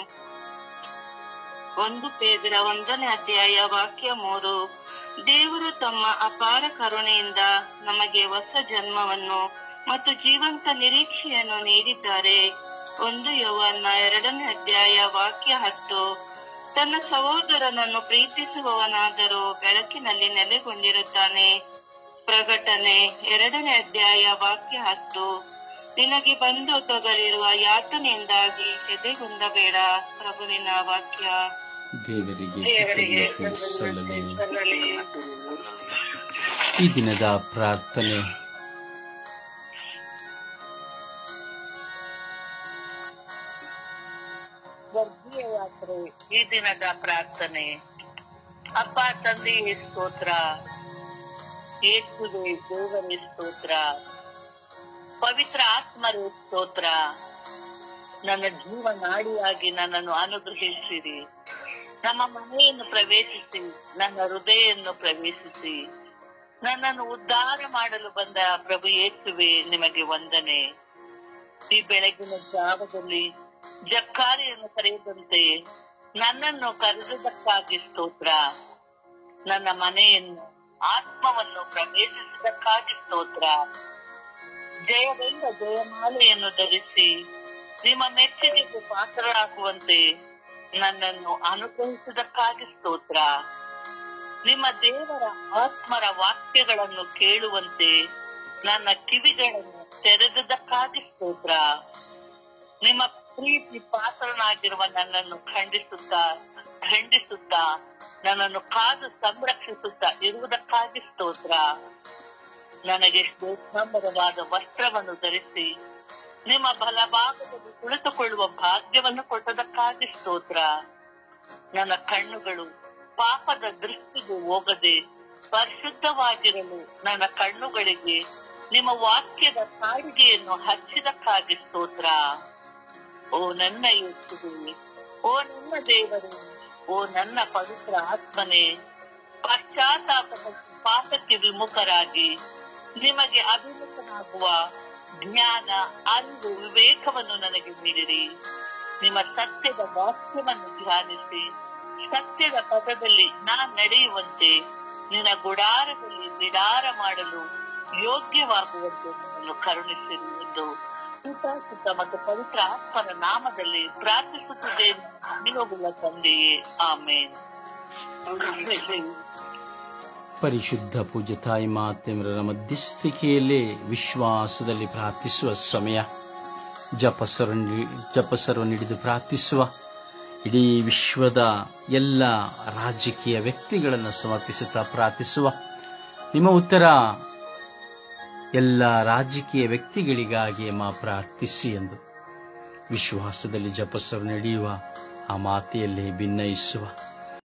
S4: ಒಂದು ಪೇದರ ಒಂದನೇ ಅಧ್ಯಾಯ ವಾಕ್ಯ ಮೂರು ದೇವರು ತಮ್ಮ ಅಪಾರ ಕರುಣೆಯಿಂದ ನಮಗೆ ಹೊಸ ಜನ್ಮವನ್ನು ಮತ್ತು ಜೀವಂತ ನಿರೀಕ್ಷೆಯನ್ನು ನೀಡಿದ್ದಾರೆ ಒಂದು ಯೌವನ ಎರಡನೇ ಅಧ್ಯಾಯ ವಾಕ್ಯ ಹತ್ತು ತನ್ನ ಸಹೋದರನನ್ನು ಪ್ರೀತಿಸುವವನಾದರೂ ಬೆಳಕಿನಲ್ಲಿ ನೆಲೆಗೊಂಡಿರುತ್ತಾನೆ ಪ್ರಕಟಣೆ ಎರಡನೇ ಅಧ್ಯಾಯ ವಾಕ್ಯ ಹತ್ತು ನಿನಗೆ ಬಂದು ತೊಗಲಿರುವ ಯಾತನೆಯಿಂದಾಗಿ ಎದೆಗುಂದಬೇಡ ಪ್ರಭುವಿನ ವಾಕ್ಯ
S1: ದೇವರಿಗೆ
S4: ದೇವರಿಗೆ
S1: ಕೃತಜ್ಞತೆ ಸಲ್ಲಲಿ
S4: ಸಲ್ಲಲಿ.
S1: ಈ ದಿನದ ಪ್ರಾರ್ಥನೆ
S2: ವರ್ಗೀಯ ಯಾತ್ರೆ ಈ ದಿನದ ಪ್ರಾರ್ಥನೆ ಅಪ್ಪ ತಂದೆಯೇ ಸ್ತೋತ್ರ ಯೇಸುವೆ ದೇವರೇ ಸ್ತೋತ್ರ ಪವಿತ್ರ ಆತ್ಮರೇ ಸ್ತೋತ್ರ ನನ್ನ ಜೀವನಾಡಿಯಾಗಿ ನನ್ನನ್ನು ಅನುಗ್ರಹಿಸಿರಿ ನಮ್ಮ ಮನೆಯನ್ನು ಪ್ರವೇಶಿಸಿ ನನ್ನ ಹೃದಯವನ್ನು ಪ್ರವೇಶಿಸಿ ನನ್ನನ್ನು ಉದ್ಧಾರ ಮಾಡಲು ಬಂದ ಪ್ರಭು ಯೇಸುವೆ ನಿಮಗೆ ವಂದನೆ ಈ ಬೆಳಗಿನ ಜಾವದಲ್ಲಿ ಜಕ್ಕಾರಿಯನ್ನು ಕರೆಯದಂತೆ ನನ್ನನ್ನು ಕರೆದದಕ್ಕಾಗಿ ಸ್ತೋತ್ರ ನನ್ನ ಮನೆಯನ್ನು ಆತ್ಮವನ್ನು ಪ್ರವೇಶಿಸಿದಕ್ಕಾಗಿ ಸ್ತೋತ್ರ ಜಯವೆಂದ ಜಯಮಾಲೆಯನ್ನು ಧರಿಸಿ ನಿಮ್ಮ ಮೆಚ್ಚುಗೆಗೆ ಪಾತ್ರರಾಗುವಂತೆ ನನ್ನನ್ನು ಅನುಗ್ರಹಿಸಿದಕ್ಕಾಗಿ ಸ್ತೋತ್ರ ನಿಮ್ಮ ದೇವರ ಆತ್ಮರ ವಾಕ್ಯಗಳನ್ನು ಕೇಳುವಂತೆ ನನ್ನ ಕಿವಿಗಳನ್ನು ತೆರೆದದಕ್ಕಾಗಿ ಸ್ತೋತ್ರ ನಿಮ್ಮ ಪ್ರೀತಿ ಪಾತ್ರನಾಗಿರುವ ನನ್ನನ್ನು ಖಂಡಿಸುತ್ತಾ ಖಂಡಿಸುತ್ತಾ ನನ್ನನ್ನು ಕಾದು ಸಂರಕ್ಷಿಸುತ್ತಾ ಇರುವುದಕ್ಕಾಗಿ ಸ್ತೋತ್ರ ನನಗೆ ಶ್ವೇತಾಂಬರವಾದ ವಸ್ತ್ರವನ್ನು ಧರಿಸಿ ನಿಮ್ಮ ಬಲಭಾಗದಲ್ಲಿ ಕುಳಿತುಕೊಳ್ಳುವ ಭಾಗ್ಯವನ್ನು ಕೊಟ್ಟದಕ್ಕಾಗಿ ಸ್ತೋತ್ರ ನನ್ನ ಕಣ್ಣುಗಳು ಪಾಪದ ದೃಷ್ಟಿಗೆ ಹೋಗದೆ ಪರಿಶುದ್ಧವಾಗಿರಲು ನನ್ನ ಕಣ್ಣುಗಳಿಗೆ ನಿಮ್ಮ ವಾಕ್ಯದ ಕಾಡಿಗೆಯನ್ನು ಹಚ್ಚಿದಕ್ಕಾಗಿ ಸ್ತೋತ್ರ ಓ ನನ್ನ ಯೇಸುವೆ ಓ ನನ್ನ ದೇವರು ಓ ನನ್ನ ಪವಿತ್ರ ಆತ್ಮನೇ ಪಶ್ಚಾತ್ತಾಪದ ಪಾಪಕ್ಕೆ ವಿಮುಖರಾಗಿ ನಿಮಗೆ ಅಭಿಮುಖನಾಗುವ ಜ್ಞಾನ ಅರಿವು ವಿವೇಕವನ್ನು ನನಗೆ ನೀಡಿರಿ ನಿಮ್ಮ ಸತ್ಯದ ವಾಕ್ಯವನ್ನು ಧ್ಯಾನಿಸಿ ಸತ್ಯದ ಪದದಲ್ಲಿ ನಾ ನಡೆಯುವಂತೆ ನಿನ್ನ ಗುಡಾರದಲ್ಲಿ ಬಿಡಾರ ಮಾಡಲು ಯೋಗ್ಯವಾಗುವಂತೆ ನನ್ನನ್ನು ಕರುಣಿಸಿರಿ ಎಂದು ಸುತ್ತ ಮತ್ತು ಪವಿತ್ರ ಆತ್ಮನ ನಾಮದಲ್ಲಿ ಪ್ರಾರ್ಥಿಸುತ್ತಿದ್ದೇನೆ ನಿಮಗುಳ್ಳ ತಂದೆಯೇ ಆಮೇನ್
S1: ಪರಿಶುದ್ಧ ಪೂಜ್ಯ ತಾಯಿ ಮಾತೆಮರರ ಮಧ್ಯಸ್ಥಿಕೆಯಲ್ಲೇ ವಿಶ್ವಾಸದಲ್ಲಿ ಪ್ರಾರ್ಥಿಸುವ ಸಮಯ ಜಪಸರ ಜಪಸರ್ವ ಹಿಡಿದು ಪ್ರಾರ್ಥಿಸುವ ಇಡೀ ವಿಶ್ವದ ಎಲ್ಲ ರಾಜಕೀಯ ವ್ಯಕ್ತಿಗಳನ್ನು ಸಮರ್ಪಿಸುತ್ತಾ ಪ್ರಾರ್ಥಿಸುವ ನಿಮ್ಮ ಉತ್ತರ ಎಲ್ಲ ರಾಜಕೀಯ ವ್ಯಕ್ತಿಗಳಿಗಾಗಿ ಮಾ ಪ್ರಾರ್ಥಿಸಿ ಎಂದು ವಿಶ್ವಾಸದಲ್ಲಿ ಜಪಸರು ನಡೆಯುವ ಆ ಮಾತೆಯಲ್ಲೇ ಭಿನ್ನಯಿಸುವ